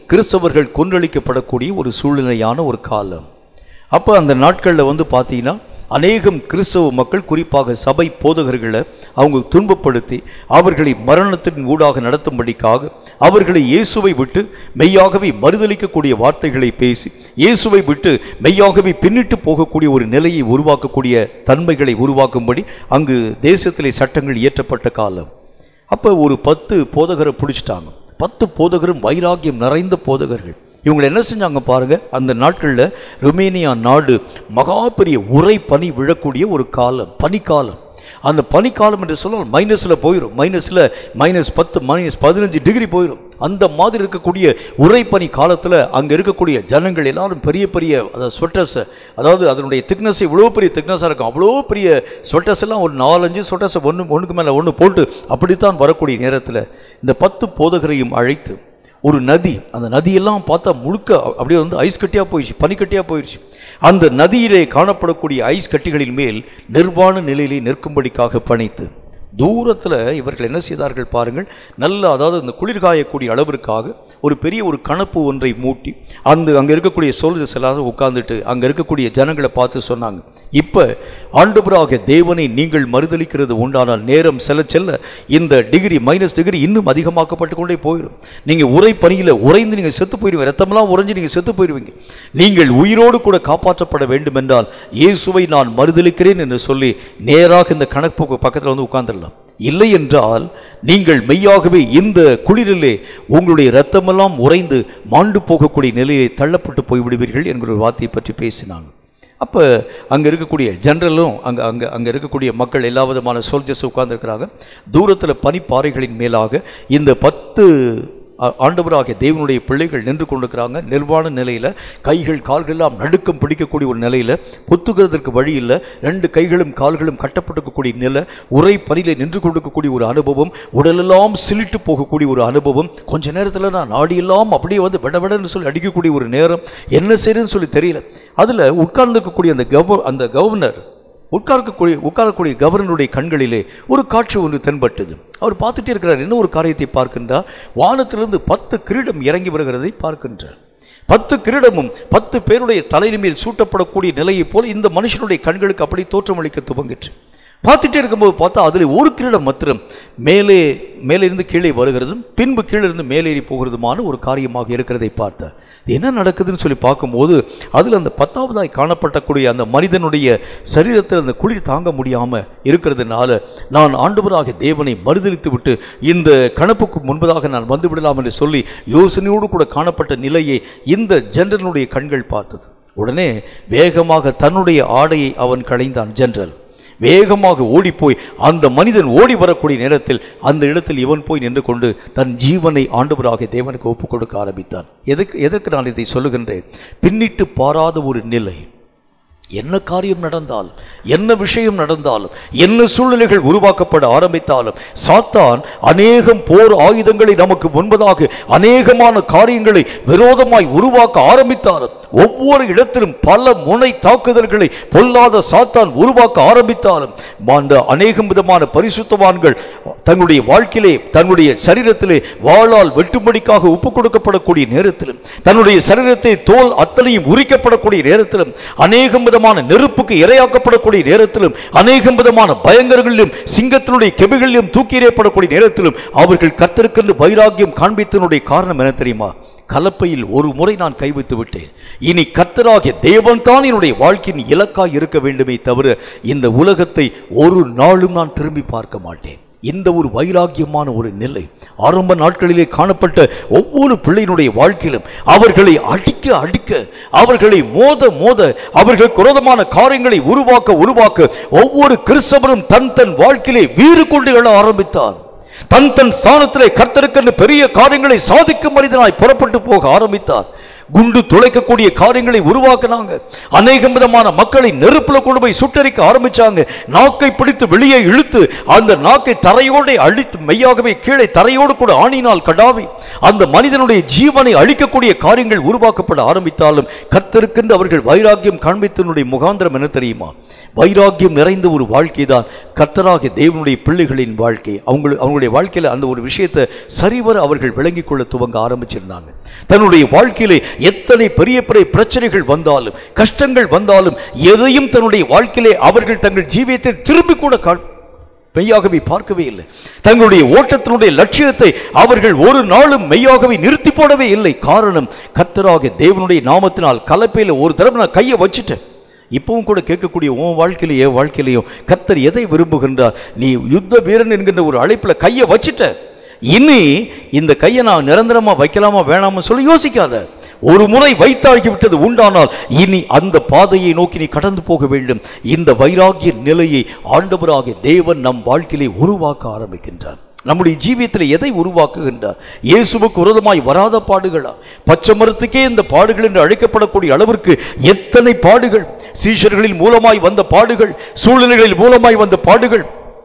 கிறிஸ்தவர்கள் கொன்றளிக்கப்படக்கூடிய ஒரு சூழ்நிலையான ஒரு காலம் அப்போ அந்த நாட்களில் வந்து பார்த்தீங்கன்னா அநேகம் கிறிஸ்தவ மக்கள் குறிப்பாக சபை போதகர்களை அவங்க துன்பப்படுத்தி அவர்களை மரணத்தின் ஊடாக நடத்தும்படிக்காக அவர்களை இயேசுவை விட்டு மெய்யாகவே மறுதலிக்கக்கூடிய வார்த்தைகளை பேசி இயேசுவை விட்டு மெய்யாகவே பின்னிட்டு போகக்கூடிய ஒரு நிலையை உருவாக்கக்கூடிய தன்மைகளை உருவாக்கும்படி அங்கு தேசத்திலே சட்டங்கள் இயற்றப்பட்ட காலம் அப்போ ஒரு பத்து போதகரை பிடிச்சிட்டாங்க பத்து போதகரும் வைராக்கியம் நிறைந்த போதகர்கள் இவங்களை என்ன செஞ்சாங்க பாருங்க அந்த நாட்களில் ருமேனியா நாடு மகா பெரிய உரை பனி விழக்கூடிய ஒரு காலம் பனிக்காலம் அந்த பனிக்காலம் என்று சொன்னால் மைனஸில் போயிடும் மைனஸில் மைனஸ் பத்து மைனஸ் பதினஞ்சு டிகிரி போயிடும் அந்த மாதிரி இருக்கக்கூடிய உரைப்பனி காலத்தில் அங்கே இருக்கக்கூடிய ஜனங்கள் எல்லாரும் பெரிய பெரிய அதாவது ஸ்வெட்டர்ஸை அதாவது அதனுடைய திக்னஸ் இவ்வளோ பெரிய திக்னஸாக இருக்கும் அவ்வளோ பெரிய ஸ்வெட்டர்ஸ் எல்லாம் ஒரு நாலஞ்சு ஸ்வெட்டர்ஸை ஒன்று ஒன்றுக்கு மேலே ஒன்று போட்டு அப்படித்தான் வரக்கூடிய நேரத்தில் இந்த பத்து போதகரையும் அழைத்து ஒரு நதி அந்த நதியெல்லாம் பார்த்தா முழுக்க அப்படியே வந்து ஐஸ் கட்டியாக போயிடுச்சு பனிக்கட்டியாக போயிடுச்சு அந்த நதியிலே காணப்படக்கூடிய ஐஸ் கட்டிகளின் மேல் நிர்வாண நிலையிலே நிற்கும்படிக்காக பணித்து தூரத்தில் இவர்கள் என்ன செய்தார்கள் பாருங்கள் நல்ல அதாவது இந்த குளிர் காயக்கூடிய அளவிற்காக ஒரு பெரிய ஒரு கணப்பு ஒன்றை மூட்டி அந்த அங்கே இருக்கக்கூடிய சோல்ஜர்ஸ் எல்லாரும் உட்கார்ந்துட்டு அங்கே இருக்கக்கூடிய ஜனங்களை பார்த்து சொன்னாங்க இப்போ ஆண்டவராக தேவனை நீங்கள் மறுதலிக்கிறது உண்டானால் நேரம் செல்ல செல்ல இந்த டிகிரி மைனஸ் டிகிரி இன்னும் அதிகமாக்கப்பட்டு கொண்டே போயிடும் நீங்கள் உரை பணியில் உறைந்து நீங்கள் செத்து போயிடுவீங்க ரத்தமெல்லாம் உறைஞ்சு நீங்கள் செத்து போயிடுவீங்க நீங்கள் உயிரோடு கூட காப்பாற்றப்பட வேண்டும் என்றால் இயேசுவை நான் மறுதலிக்கிறேன் என்று சொல்லி நேராக இந்த கணக்கு பக்கத்தில் வந்து உட்கார்ந்துடலாம் இல்லை என்றால் நீங்கள் மெய்யாகவே இந்த குளிரிலே உங்களுடைய இரத்தமெல்லாம் உறைந்து மாண்டு போகக்கூடிய நிலையை தள்ளப்பட்டு போய்விடுவீர்கள் என்கிற ஒரு வார்த்தையை பற்றி பேசினாங்க அப்போ அங்கே இருக்கக்கூடிய ஜெனரலும் அங்கே அங்கே அங்கே இருக்கக்கூடிய மக்கள் எல்லா விதமான சோல்ஜர்ஸ் உட்கார்ந்துருக்கிறாங்க தூரத்தில் பனிப்பாறைகளின் மேலாக இந்த பத்து ஆ- ஆண்டவராகிய தேவனுடைய பிள்ளைகள் நின்று கொண்டிருக்கிறாங்க நிர்வாண நிலையில் கைகள் கால்கள் எல்லாம் நடுக்கம் பிடிக்கக்கூடிய ஒரு நிலையில் புத்துகிறதற்கு வழி இல்லை ரெண்டு கைகளும் கால்களும் கட்டப்பட்டிருக்கக்கூடிய நிலை உரை பனியில நின்று கொண்டிருக்கக்கூடிய ஒரு அனுபவம் உடலெல்லாம் சிலிட்டு போகக்கூடிய ஒரு அனுபவம் கொஞ்ச நேரத்தில் நான் நாடியெல்லாம் அப்படியே வந்து விடவிடன்னு சொல்லி அடிக்கக்கூடிய ஒரு நேரம் என்ன செய்யுதுன்னு சொல்லி தெரியல அதில் உட்கார்ந்துருக்கக்கூடிய அந்த கவ அந்த கவர்னர் உட்கார்க்கக்கூடிய உட்காரக்கூடிய கவர்னருடைய கண்களிலே ஒரு காட்சி ஒன்று தென்பட்டது அவர் பார்த்துட்டே இருக்கிறார் என்ன ஒரு காரியத்தை பார்க்கின்றார் வானத்திலிருந்து பத்து கிரீடம் இறங்கி வருகிறதை பார்க்கின்றார் பத்து கிரீடமும் பத்து பேருடைய தலையின் மேல் சூட்டப்படக்கூடிய நிலையைப் போல் இந்த மனுஷனுடைய கண்களுக்கு அப்படி தோற்றமளிக்க துவங்கிற்று பார்த்துட்டே இருக்கும்போது பார்த்தா அதில் ஒரு கிரீடம் மாத்திரம் மேலே மேலே இருந்து கீழே வருகிறதும் பின்பு கீழே இருந்து மேலேறி போகிறதுமான ஒரு காரியமாக இருக்கிறதை பார்த்தார் இது என்ன நடக்குதுன்னு சொல்லி பார்க்கும்போது அதில் அந்த பத்தாவதாய் காணப்படக்கூடிய அந்த மனிதனுடைய சரீரத்தில் அந்த குளிர் தாங்க முடியாமல் இருக்கிறதுனால நான் ஆண்டவராக தேவனை மறுதலித்து விட்டு இந்த கணப்புக்கு முன்பதாக நான் வந்து விடலாம் என்று சொல்லி யோசனையோடு கூட காணப்பட்ட நிலையை இந்த ஜென்ரலுடைய கண்கள் பார்த்தது உடனே வேகமாக தன்னுடைய ஆடையை அவன் களைந்தான் ஜென்ரல் வேகமாக ஓடிப்போய் அந்த மனிதன் ஓடி வரக்கூடிய நேரத்தில் அந்த இடத்தில் இவன் போய் நின்று கொண்டு தன் ஜீவனை ஆண்டவராக தேவனுக்கு ஒப்புக் கொடுக்க ஆரம்பித்தான் எதற்கு எதற்கு நான் இதை சொல்லுகின்றேன் பின்னிட்டு பாராத ஒரு நிலை என்ன காரியம் நடந்தால் என்ன விஷயம் நடந்தாலும் என்ன சூழ்நிலைகள் உருவாக்கப்பட ஆரம்பித்தாலும் சாத்தான் அநேகம் போர் ஆயுதங்களை நமக்கு முன்பதாக அநேகமான காரியங்களை விரோதமாய் உருவாக்க ஆரம்பித்தாலும் ஒவ்வொரு இடத்திலும் பல முனை தாக்குதல்களை பொல்லாத சாத்தான் உருவாக்க ஆரம்பித்தாலும் அந்த அநேகம் விதமான பரிசுத்தவான்கள் தங்களுடைய வாழ்க்கையிலே தன்னுடைய சரீரத்திலே வாளால் வெட்டும்படிக்காக ஒப்புக் கொடுக்கப்படக்கூடிய நேரத்திலும் தன்னுடைய சரீரத்தை தோல் அத்தனையும் உரிக்கப்படக்கூடிய நேரத்திலும் அநேகம் விதமான நெருப்புக்கு இரையாக்கப்படக்கூடிய நேரத்திலும் அநேகம் விதமான பயங்கரங்களிலும் சிங்கத்தினுடைய கெபிகளிலும் தூக்கி எறியப்படக்கூடிய நேரத்திலும் அவர்கள் கத்தருக்கென்று வைராக்கியம் காண்பித்தனுடைய காரணம் என்ன தெரியுமா கலப்பையில் ஒரு முறை நான் கைவிட்டு விட்டேன் இனி கர்த்தராகிய தேவன் தான் என்னுடைய வாழ்க்கையின் இலக்காய் இருக்க வேண்டுமே தவிர இந்த உலகத்தை ஒரு நாளும் நான் திரும்பி பார்க்க மாட்டேன் இந்த ஒரு வைராக்கியமான ஒரு நிலை ஆரம்ப நாட்களிலே காணப்பட்ட ஒவ்வொரு பிள்ளையினுடைய வாழ்க்கையிலும் அவர்களை அடிக்க அடிக்க அவர்களை மோத மோத அவர்கள் குரோதமான காரியங்களை உருவாக்க உருவாக்க ஒவ்வொரு கிறிஸ்தவரும் தன் தன் வாழ்க்கையிலே வீறு கொண்டு எழ ஆரம்பித்தார் தன் தன் ஸ்தானத்திலே கர்த்தருக்கென்று பெரிய காரியங்களை சாதிக்கும் மனிதனாய் புறப்பட்டு போக ஆரம்பித்தார் குண்டு துளைக்கக்கூடிய காரியங்களை உருவாக்குனாங்க அநேகம் விதமான மக்களை நெருப்புல கொண்டு போய் சுட்டரிக்க ஆரம்பிச்சாங்க நாக்கை பிடித்து வெளியே இழுத்து அந்த நாக்கை தரையோடு அழித்து மெய்யாகவே கீழே தரையோடு கூட ஆணினால் கடாவி அந்த மனிதனுடைய ஜீவனை அழிக்கக்கூடிய காரியங்கள் உருவாக்கப்பட ஆரம்பித்தாலும் கர்த்தருக்கென்று அவர்கள் வைராக்கியம் காண்பித்தனுடைய முகாந்திரம் என்ன தெரியுமா வைராக்கியம் நிறைந்த ஒரு வாழ்க்கை தான் கர்த்தராகிய தேவனுடைய பிள்ளைகளின் வாழ்க்கை அவங்க அவங்களுடைய வாழ்க்கையில் அந்த ஒரு விஷயத்தை சரிவர அவர்கள் விளங்கிக் கொள்ள துவங்க ஆரம்பிச்சிருந்தாங்க தன்னுடைய வாழ்க்கையிலே எத்தனை பெரிய பெரிய பிரச்சனைகள் வந்தாலும் கஷ்டங்கள் வந்தாலும் எதையும் தன்னுடைய வாழ்க்கையிலே அவர்கள் தங்கள் ஜீவியத்தை திரும்பி கூட கா- மெய்யாகவே பார்க்கவே இல்லை தங்களுடைய ஓட்டத்தினுடைய லட்சியத்தை அவர்கள் ஒரு நாளும் மெய்யாகவே நிறுத்தி போடவே இல்லை காரணம் கர்த்தராக தேவனுடைய நாமத்தினால் கலப்பையில் ஒரு தடவை நான் கையை வச்சுட்டேன் இப்பவும் கூட கேட்கக்கூடிய உன் வாழ்க்கையிலையும் என் வாழ்க்கையிலையும் கர்த்தர் எதை விரும்புகின்றார் நீ யுத்த வீரன் என்கின்ற ஒரு அழைப்புல கையை வச்சுட்ட இனி இந்த கையை நான் நிரந்தரமா வைக்கலாமா வேணாமா சொல்லி யோசிக்காத ஒரு முறை வைத்தாகி விட்டது உண்டானால் இனி அந்த பாதையை நோக்கி நீ கடந்து போக வேண்டும் இந்த வைராகிய நிலையை ஆண்டவராகிய தேவன் நம் வாழ்க்கையிலே உருவாக்க ஆரம்பிக்கின்றார் நம்முடைய ஜீவியத்தில் எதை உருவாக்குகின்றார் இயேசுவுக்கு விரோதமாய் வராத பாடுகளா பச்சை மரத்துக்கே இந்த பாடுகள் என்று அழைக்கப்படக்கூடிய அளவிற்கு எத்தனை பாடுகள் சீஷர்களின் மூலமாய் வந்த பாடுகள் சூழ்நிலைகளின் மூலமாய் வந்த பாடுகள்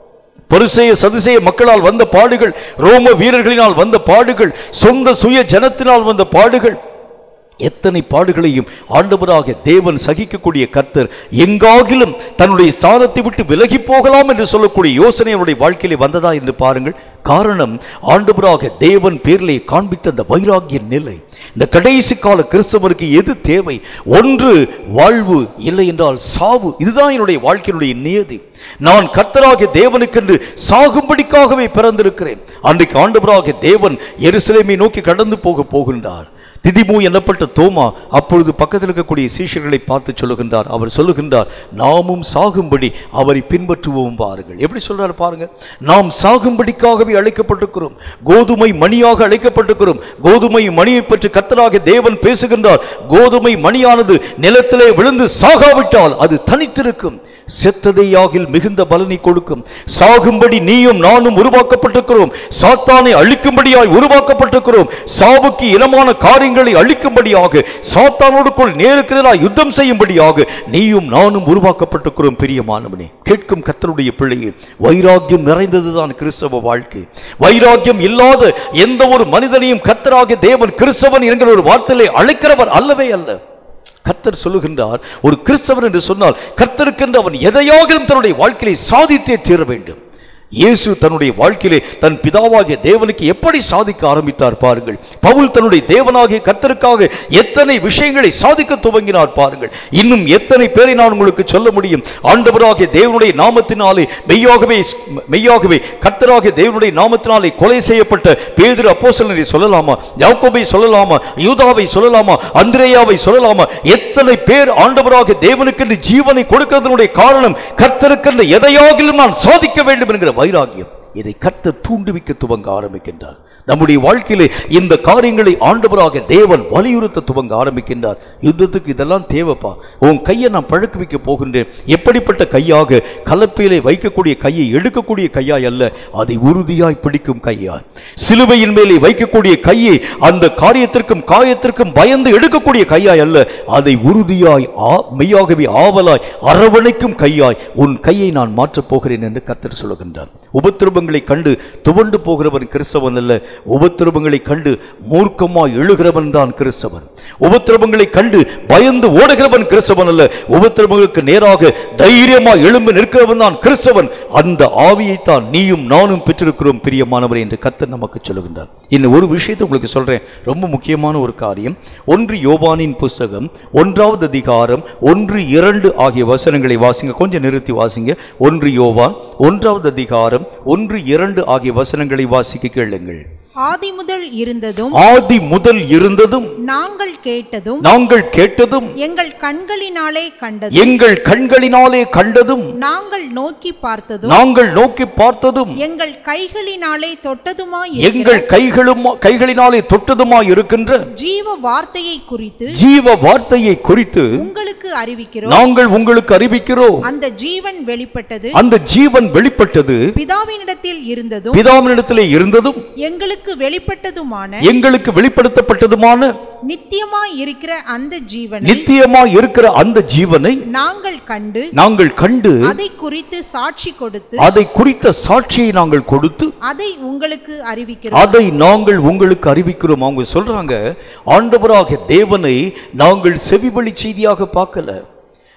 பரிசேய சதுசேய மக்களால் வந்த பாடுகள் ரோம வீரர்களினால் வந்த பாடுகள் சொந்த சுய ஜனத்தினால் வந்த பாடுகள் எத்தனை பாடுகளையும் ஆண்டவராக தேவன் சகிக்கக்கூடிய கர்த்தர் எங்காகிலும் தன்னுடைய ஸ்தானத்தை விட்டு விலகி போகலாம் என்று சொல்லக்கூடிய யோசனை அவருடைய வாழ்க்கையிலே வந்ததா என்று பாருங்கள் காரணம் ஆண்டவராக தேவன் பேரிலே காண்பித்த அந்த வைராகிய நிலை இந்த கடைசி கால கிறிஸ்தவருக்கு எது தேவை ஒன்று வாழ்வு இல்லை என்றால் சாவு இதுதான் என்னுடைய வாழ்க்கையினுடைய நியதி நான் கர்த்தராகிய தேவனுக்கென்று சாகும்படிக்காகவே பிறந்திருக்கிறேன் அன்றைக்கு ஆண்டவராகிய தேவன் எருசலேமை நோக்கி கடந்து போக போகின்றார் திதிமு எனப்பட்ட தோமா அப்பொழுது பக்கத்தில் இருக்கக்கூடிய சீஷர்களை பார்த்து சொல்லுகின்றார் அவர் சொல்லுகின்றார் நாமும் சாகும்படி அவரை பின்பற்றுவோம் பாருங்கள் எப்படி சொல்றாரு பாருங்க நாம் சாகும்படிக்காகவே அழைக்கப்பட்டிருக்கிறோம் கோதுமை மணியாக அழைக்கப்பட்டிருக்கிறோம் கோதுமை மணியை பற்றி கத்தராக தேவன் பேசுகின்றார் கோதுமை மணியானது நிலத்திலே விழுந்து சாகாவிட்டால் அது தனித்திருக்கும் செத்ததையாகில் மிகுந்த பலனை கொடுக்கும் சாகும்படி நீயும் நானும் உருவாக்கப்பட்டிருக்கிறோம் சாத்தானை அழிக்கும்படியாய் உருவாக்கப்பட்டிருக்கிறோம் சாவுக்கு இனமான காரியங்களை அழிக்கும்படியாக சாத்தானோடுக்குள் நேருக்கிறதா யுத்தம் செய்யும்படியாக நீயும் நானும் உருவாக்கப்பட்டிருக்கிறோம் பிரியமானவனே கேட்கும் கர்த்தருடைய பிள்ளையே வைராக்கியம் நிறைந்ததுதான் கிறிஸ்தவ வாழ்க்கை வைராக்கியம் இல்லாத எந்த ஒரு மனிதனையும் கர்த்தராகிய தேவன் கிறிஸ்தவன் என்கிற ஒரு வார்த்தையிலே அழைக்கிறவர் அல்லவே அல்ல கர்த்தர் சொல்லுகின்றார் ஒரு கிறிஸ்தவன் என்று சொன்னால் கர்த்தருக்கென்று அவன் எதையாகிலும் தன்னுடைய வாழ்க்கையை சாதித்தே தீர வேண்டும் இயேசு தன்னுடைய வாழ்க்கையிலே தன் பிதாவாகிய தேவனுக்கு எப்படி சாதிக்க ஆரம்பித்தார் பாருங்கள் பவுல் தன்னுடைய தேவனாகிய கர்த்தருக்காக எத்தனை விஷயங்களை சாதிக்க துவங்கினார் பாருங்கள் இன்னும் எத்தனை பேரை நான் உங்களுக்கு சொல்ல முடியும் ஆண்டவராகிய தேவனுடைய நாமத்தினாலே மெய்யாகவே மெய்யாகவே கர்த்தராகிய தேவனுடைய நாமத்தினாலே கொலை செய்யப்பட்ட பேதுரு அப்போஸ்தலனை சொல்லலாமா யாக்கோபை சொல்லலாமா யூதாவை சொல்லலாமா அந்திரேயாவை சொல்லலாமா எத்தனை பேர் ஆண்டவராகிய தேவனுக்கென்று ஜீவனை கொடுக்கிறதனுடைய காரணம் கர்த்தருக்கென்று எதையாகிலும் நான் சாதிக்க வேண்டும் என்கிற வைராகியம் இதை கர்த்தர் தூண்டுவிக்க துவங்க ஆரம்பிக்கின்றார் நம்முடைய வாழ்க்கையிலே இந்த காரியங்களை ஆண்டவராக தேவன் வலியுறுத்த துவங்க ஆரம்பிக்கின்றார் யுத்தத்துக்கு இதெல்லாம் தேவைப்பா உன் கையை நான் பழக்க வைக்க போகின்றேன் எப்படிப்பட்ட கையாக கலப்பையிலே வைக்கக்கூடிய கையை எடுக்கக்கூடிய கையாய் அல்ல அதை உறுதியாய் பிடிக்கும் கையாய் சிலுவையின் மேலே வைக்கக்கூடிய கையை அந்த காரியத்திற்கும் காயத்திற்கும் பயந்து எடுக்கக்கூடிய கையாய் அல்ல அதை உறுதியாய் ஆ மெய்யாகவே ஆவலாய் அரவணைக்கும் கையாய் உன் கையை நான் மாற்றப் போகிறேன் என்று கர்த்தர் சொல்லுகின்றார் உபத்திரவங்களை கண்டு துவண்டு போகிறவன் கிறிஸ்தவன் அல்ல உபத்திரவங்களை கண்டு மூர்க்கமாய் எழுகிறவன் தான் கிறிஸ்தவன் உபத்திரவங்களை கண்டு பயந்து ஓடுகிறவன் கிறிஸ்தவன் அல்ல உபத்திரவங்களுக்கு நேராக தைரியமாய் எழும்பி நிற்கிறவன் தான் கிறிஸ்தவன் அந்த ஆவியைத்தான் நீயும் நானும் பெற்றிருக்கிறோம் பிரியமானவர் என்று கர்த்தர் நமக்கு சொல்லுகின்றார் இன்னும் ஒரு விஷயத்தை உங்களுக்கு சொல்றேன் ரொம்ப முக்கியமான ஒரு காரியம் ஒன்று யோவானின் புஸ்தகம் ஒன்றாவது அதிகாரம் ஒன்று இரண்டு ஆகிய வசனங்களை வாசிங்க கொஞ்சம் நிறுத்தி வாசிங்க ஒன்று யோவான் ஒன்றாவது அதிகாரம் ஒன்று இரண்டு ஆகிய வசனங்களை வாசிக்க கேளுங்கள் ஆதி முதல் இருந்ததும் ஆதி முதல் இருந்ததும் நாங்கள் கேட்டதும் நாங்கள் கேட்டதும் எங்கள் கண்களினாலே கண்டதும் எங்கள் கண்களினாலே கண்டதும் நாங்கள் நோக்கி பார்த்ததும் நாங்கள் நோக்கி பார்த்ததும் எங்கள் கைகளினாலே தொட்டதுமாய் எங்கள் கைகளும் கைகளினாலே தொட்டதுமாய் இருக்கின்ற ஜீவ வார்த்தையை குறித்து ஜீவ வார்த்தையை குறித்து உங்களுக்கு அறிவிக்கிறோம் நாங்கள் உங்களுக்கு அறிவிக்கிறோம் அந்த ஜீவன் வெளிப்பட்டது அந்த ஜீவன் வெளிப்பட்டது பிதாவினிடத்தில் இருந்ததும் பிதாவினிடத்திலே இருந்ததும் எங்களுக்கு வெளிப்பட்டதுமான எங்களுக்கு வெளிப்படுத்தப்பட்டதுமான நித்தியமாய் இருக்கிற அந்த ஜீவனை நித்தியமாய் இருக்கிற அந்த ஜீவனை நாங்கள் கண்டு நாங்கள் கண்டு அதை குறித்து சாட்சி கொடுத்து அதை குறித்த சாட்சியை நாங்கள் கொடுத்து அதை உங்களுக்கு அறிவிக்கிறோம் அதை நாங்கள் உங்களுக்கு அறிவிக்கிறோம் அவங்க சொல்றாங்க ஆண்டவராக தேவனை நாங்கள் செவிவழி செய்தியாக பார்க்கல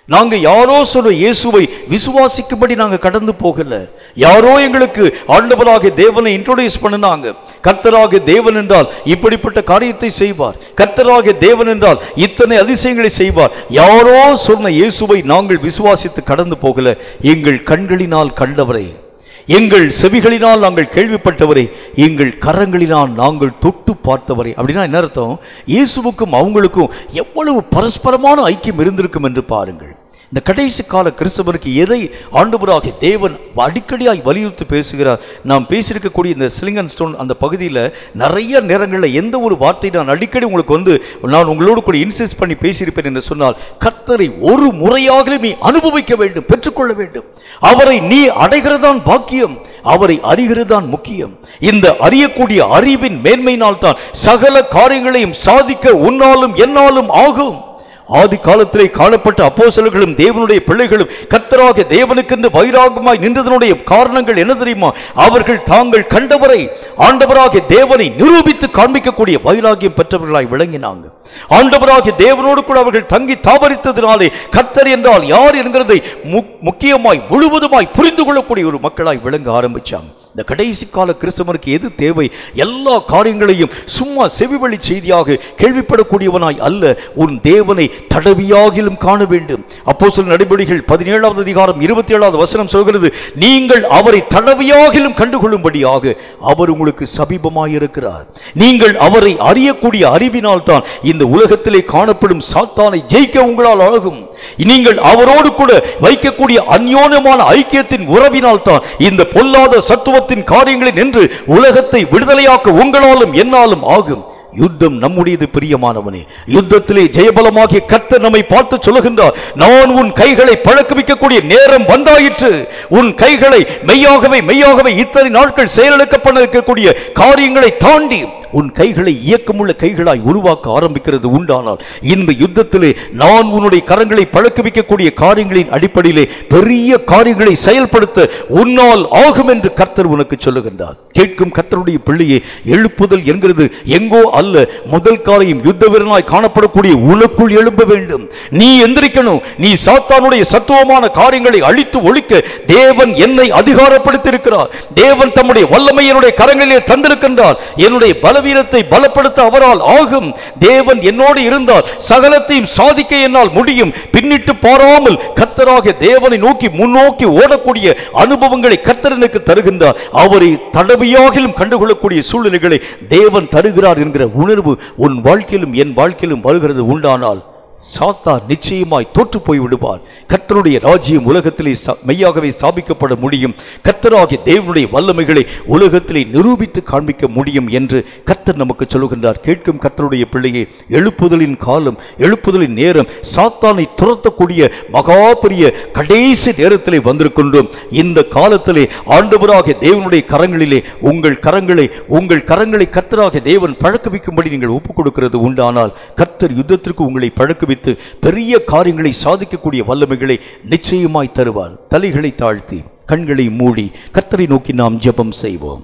நாங்க யாரோ சொன்ன இயேசுவை விசுவாசிக்கும்படி நாங்க கடந்து போகல யாரோ எங்களுக்கு ஆண்டவராக தேவனை இன்ட்ரோடியூஸ் பண்ணினாங்க கர்த்தராக தேவன் என்றால் இப்படிப்பட்ட காரியத்தை செய்வார் கர்த்தராக தேவன் என்றால் இத்தனை அதிசயங்களை செய்வார் யாரோ சொன்ன இயேசுவை நாங்கள் விசுவாசித்து கடந்து போகல எங்கள் கண்களினால் கண்டவரை எங்கள் செவிகளினால் நாங்கள் கேள்விப்பட்டவரை எங்கள் கரங்களினால் நாங்கள் தொட்டு பார்த்தவரை அப்படின்னா என்ன அர்த்தம் இயேசுவுக்கும் அவங்களுக்கும் எவ்வளவு பரஸ்பரமான ஐக்கியம் இருந்திருக்கும் என்று பாருங்கள் இந்த கடைசி கால கிறிஸ்தவருக்கு எதை ஆண்டவராகிய தேவன் அடிக்கடியாய் வலியுறுத்தி பேசுகிறார் நாம் பேசியிருக்கக்கூடிய இந்த சிலிங்கன் ஸ்டோன் அந்த பகுதியில் நிறைய நேரங்களில் எந்த ஒரு வார்த்தை நான் அடிக்கடி உங்களுக்கு வந்து நான் உங்களோடு கூட இன்சிஸ்ட் பண்ணி பேசியிருப்பேன் என்று சொன்னால் கர்த்தரை ஒரு முறையாக நீ அனுபவிக்க வேண்டும் பெற்றுக்கொள்ள வேண்டும் அவரை நீ அடைகிறதான் பாக்கியம் அவரை அறிகிறதுதான் முக்கியம் இந்த அறியக்கூடிய அறிவின் மேன்மையினால் தான் சகல காரியங்களையும் சாதிக்க உன்னாலும் என்னாலும் ஆகும் ஆதி காலத்திலே காணப்பட்ட அப்போஸ்தலர்களும் தேவனுடைய பிள்ளைகளும் கர்த்தராக தேவனுக்கென்று வைராகமாய் நின்றதனுடைய காரணங்கள் என்ன தெரியுமா அவர்கள் தாங்கள் கண்டவரை ஆண்டவராகிய தேவனை நிரூபித்து காண்பிக்கக்கூடிய வைராகியம் பெற்றவர்களாய் விளங்கினாங்க ஆண்டவராகிய தேவனோடு கூட அவர்கள் தங்கி தாபரித்ததினாலே கர்த்தர் என்றால் யார் என்கிறதை மு- முக்கியமாய் முழுவதுமாய் புரிந்து கொள்ளக்கூடிய ஒரு மக்களாய் விளங்க ஆரம்பிச்சாங்க இந்த கடைசி கால கிறிஸ்தவனுக்கு எது தேவை எல்லா காரியங்களையும் சும்மா செவிவழி செய்தியாக கேள்விப்படக்கூடியவனாய் அல்ல உன் தேவனை தடவியாகிலும் காண வேண்டும் அப்போ சில நடவடிக்கைகள் பதினேழாவது அதிகாரம் இருபத்தி ஏழாவது வசனம் சொல்கிறது நீங்கள் அவரை தடவியாகிலும் கண்டுகொள்ளும்படியாக அவர் உங்களுக்கு சமீபமாயிருக்கிறார் நீங்கள் அவரை அறியக்கூடிய அறிவினால் தான் இந்த உலகத்திலே காணப்படும் சாத்தானை ஜெயிக்க உங்களால் ஆகும் நீங்கள் அவரோடு கூட வைக்கக்கூடிய அந்யோன்யமான ஐக்கியத்தின் உறவினால் தான் இந்த பொல்லாத சத்துவத்தின் காரியங்களை நின்று உலகத்தை விடுதலையாக்க உங்களாலும் என்னாலும் ஆகும் யுத்தம் நம்முடையது பிரியமானவனே யுத்தத்திலே ஜெயபலமாகிய கர்த்தர் நம்மை பார்த்து சொல்லுகின்றார் நான் உன் கைகளை பழக்குவிக்கக்கூடிய நேரம் வந்தாயிற்று உன் கைகளை மெய்யாகவே மெய்யாகவே இத்தனை நாட்கள் செயலிழக்கப்பட இருக்கக்கூடிய காரியங்களை தாண்டி உன் கைகளை இயக்கமுள்ள கைகளாய் உருவாக்க ஆரம்பிக்கிறது உண்டானால் இந்த யுத்தத்திலே நான் உன்னுடைய கரங்களை பழக்குவிக்கக்கூடிய காரியங்களின் அடிப்படையிலே பெரிய காரியங்களை செயல்படுத்த உன்னால் ஆகும் என்று கர்த்தர் உனக்கு சொல்லுகின்றார் கேட்கும் கர்த்தருடைய பிள்ளையே எழுப்புதல் என்கிறது எங்கோ அல்ல முதல் காரியம் யுத்த வீரனாய் காணப்படக்கூடிய உனக்குள் எழும்ப வேண்டும் நீ எந்திரிக்கணும் நீ சாத்தானுடைய சத்துவமான காரியங்களை அழித்து ஒழிக்க தேவன் என்னை அதிகாரப்படுத்தி இருக்கிறார் தேவன் தம்முடைய வல்லமை என்னுடைய கரங்களிலே தந்திருக்கின்றார் என்னுடைய பலவீனத்தை பலப்படுத்த அவரால் ஆகும் தேவன் என்னோடு இருந்தால் சகலத்தையும் சாதிக்க என்னால் முடியும் பின்னிட்டு பாராமல் கர்த்தராகிய தேவனை நோக்கி முன்னோக்கி ஓடக்கூடிய அனுபவங்களை கர்த்தர் எனக்கு தருகின்றார் அவரை தடவையாகிலும் கண்டுகொள்ளக்கூடிய சூழ்நிலைகளை தேவன் தருகிறார் என்கிற உணர்வு உன் வாழ்க்கையிலும் என் வாழ்க்கையிலும் வருகிறது உண்டானால் சாத்தான் நிச்சயமாய் தோற்று போய் விடுவார் கர்த்தருடைய ராஜ்யம் உலகத்திலே ஸ்தா- மெய்யாகவே ஸ்தாபிக்கப்பட முடியும் கர்த்தராகிய தேவனுடைய வல்லமைகளை உலகத்திலே நிரூபித்து காண்பிக்க முடியும் என்று கர்த்தர் நமக்கு சொல்லுகின்றார் கேட்கும் கர்த்தருடைய பிள்ளையே எழுப்புதலின் காலம் எழுப்புதலின் நேரம் சாத்தானை துரத்தக்கூடிய மகா பெரிய கடைசி நேரத்திலே வந்திருக்கின்றோம் இந்த காலத்திலே ஆண்டவராகிய தேவனுடைய கரங்களிலே உங்கள் கரங்களை உங்கள் கரங்களை கர்த்தராகிய தேவன் பழக்குவிக்கும்படி நீங்கள் ஒப்புக் கொடுக்கிறது உண்டானால் கர்த்தர் யுத்தத்திற்கு உங்களை பழக்குவித்து பெரிய காரியங்களை சாதிக்கக்கூடிய வல்லமைகளை நிச்சயமாய் தருவார் தலைகளை தாழ்த்தி கண்களை மூடி கர்த்தரை நோக்கி நாம் ஜெபம் செய்வோம்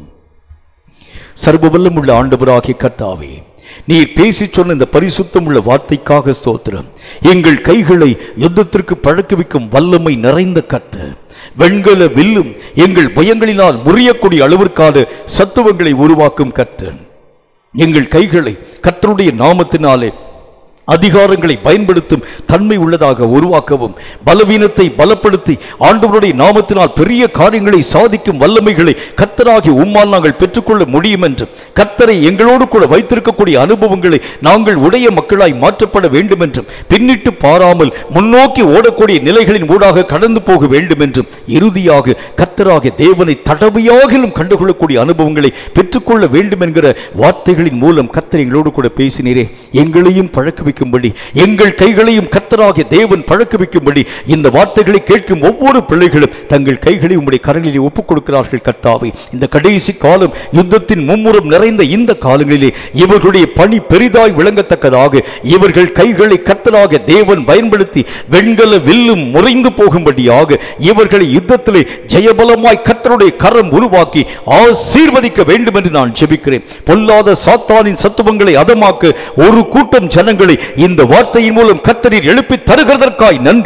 சர்வ வல்லமுள்ள ஆண்டவராகிய கர்த்தாவே நீர் பேசி சொன்ன இந்த பரிசுத்தம் உள்ள வார்த்தைக்காக ஸ்தோத்திரம் எங்கள் கைகளை யுத்தத்திற்கு பழக்குவிக்கும் வல்லமை நிறைந்த கர்த்தர் வெண்கல வில்லும் எங்கள் பயங்களினால் முறியக்கூடிய அளவிற்கான சத்துவங்களை உருவாக்கும் கர்த்தர் எங்கள் கைகளை கர்த்தருடைய நாமத்தினாலே அதிகாரங்களை பயன்படுத்தும் தன்மை உள்ளதாக உருவாக்கவும் பலவீனத்தை பலப்படுத்தி ஆண்டவருடைய நாமத்தினால் பெரிய காரியங்களை சாதிக்கும் வல்லமைகளை கர்த்தராகி உம்மால் நாங்கள் பெற்றுக்கொள்ள முடியும் என்று கர்த்தரை எங்களோடு கூட வைத்திருக்கக்கூடிய அனுபவங்களை நாங்கள் உடைய மக்களாய் மாற்றப்பட வேண்டும் என்றும் பின்னிட்டு பாராமல் முன்னோக்கி ஓடக்கூடிய நிலைகளின் ஊடாக கடந்து போக வேண்டும் என்றும் இறுதியாக கர்த்தராகிய தேவனை தடவையாகிலும் கண்டுகொள்ளக்கூடிய அனுபவங்களை பெற்றுக்கொள்ள வேண்டும் என்கிற வார்த்தைகளின் மூலம் கர்த்தர் எங்களோடு கூட பேசினீரே எங்களையும் பழக்க வைக்கும்படி எங்கள் கைகளையும் கர்த்தராகிய தேவன் பழக்க வைக்கும்படி இந்த வார்த்தைகளை கேட்கும் ஒவ்வொரு பிள்ளைகளும் தங்கள் கைகளை உம்முடைய கரங்களிலே ஒப்புக் கொடுக்கிறார்கள் கர்த்தாவே இந்த கடைசி காலம் யுத்தத்தின் மும்முரம் நிறைந்த இந்த காலங்களிலே இவர்களுடைய பணி பெரிதாய் விளங்கத்தக்கதாக இவர்கள் கைகளை கர்த்தராக தேவன் பயன்படுத்தி வெண்கல வில்லும் முறைந்து போகும்படியாக இவர்களை யுத்தத்திலே ஜெயபலமாய் கர்த்தருடைய கரம் உருவாக்கி ஆசீர்வதிக்க வேண்டும் என்று நான் ஜெபிக்கிறேன் பொல்லாத சாத்தானின் சத்துவங்களை அதமாக்க ஒரு கூட்டம் ஜனங்களை இந்த வார்த்தையின் மூலம் கர்த்தரில் எழுப்பி தருகிறதற்காய் நன்றி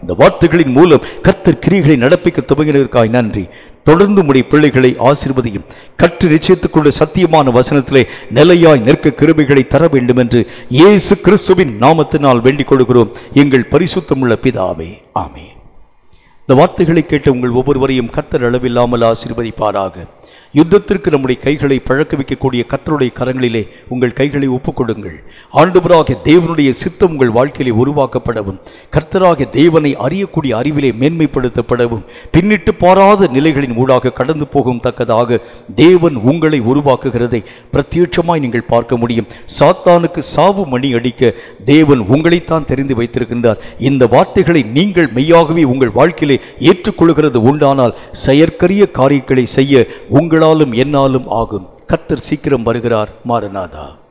இந்த வார்த்தைகளின் மூலம் கர்த்தர் கிரிகளை நடப்பிக்க துவங்கினதற்காய் நன்றி தொடர்ந்து உடைய பிள்ளைகளை ஆசீர்வதியும் கற்று நிச்சயித்துக் கொண்ட சத்தியமான வசனத்திலே நிலையாய் நிற்க கிருபைகளை தர வேண்டும் என்று இயேசு கிறிஸ்துவின் நாமத்தினால் வேண்டிக் கொள்கிறோம் எங்கள் பரிசுத்தமுள்ள பிதாவே ஆமென் இந்த வார்த்தைகளை கேட்ட உங்கள் ஒவ்வொருவரையும் கர்த்தர் அளவில்லாமல் ஆசீர்வதிப்பாராக யுத்தத்திற்கு நம்முடைய கைகளை பழக்க வைக்கக்கூடிய கர்த்தருடைய கரங்களிலே உங்கள் கைகளை ஒப்புக்கொடுங்கள் ஆண்டவராக தேவனுடைய சித்தம் உங்கள் வாழ்க்கையிலே உருவாக்கப்படவும் கர்த்தராக தேவனை அறியக்கூடிய அறிவிலே மேன்மைப்படுத்தப்படவும் பின்னிட்டு பாராத நிலைகளின் ஊடாக கடந்து போகும் தக்கதாக தேவன் உங்களை உருவாக்குகிறதை பிரத்யட்சமாய் நீங்கள் பார்க்க முடியும் சாத்தானுக்கு சாவு மணி அடிக்க தேவன் உங்களைத்தான் தெரிந்து வைத்திருக்கின்றார் இந்த வார்த்தைகளை நீங்கள் மெய்யாகவே உங்கள் வாழ்க்கையிலே ஏற்றுக்கொள்கிறது உண்டானால் செயற்கரிய காரியங்களை செய்ய உங்களாலும் என்னாலும் ஆகும் கர்த்தர் சீக்கிரம் வருகிறார் மாரநாதா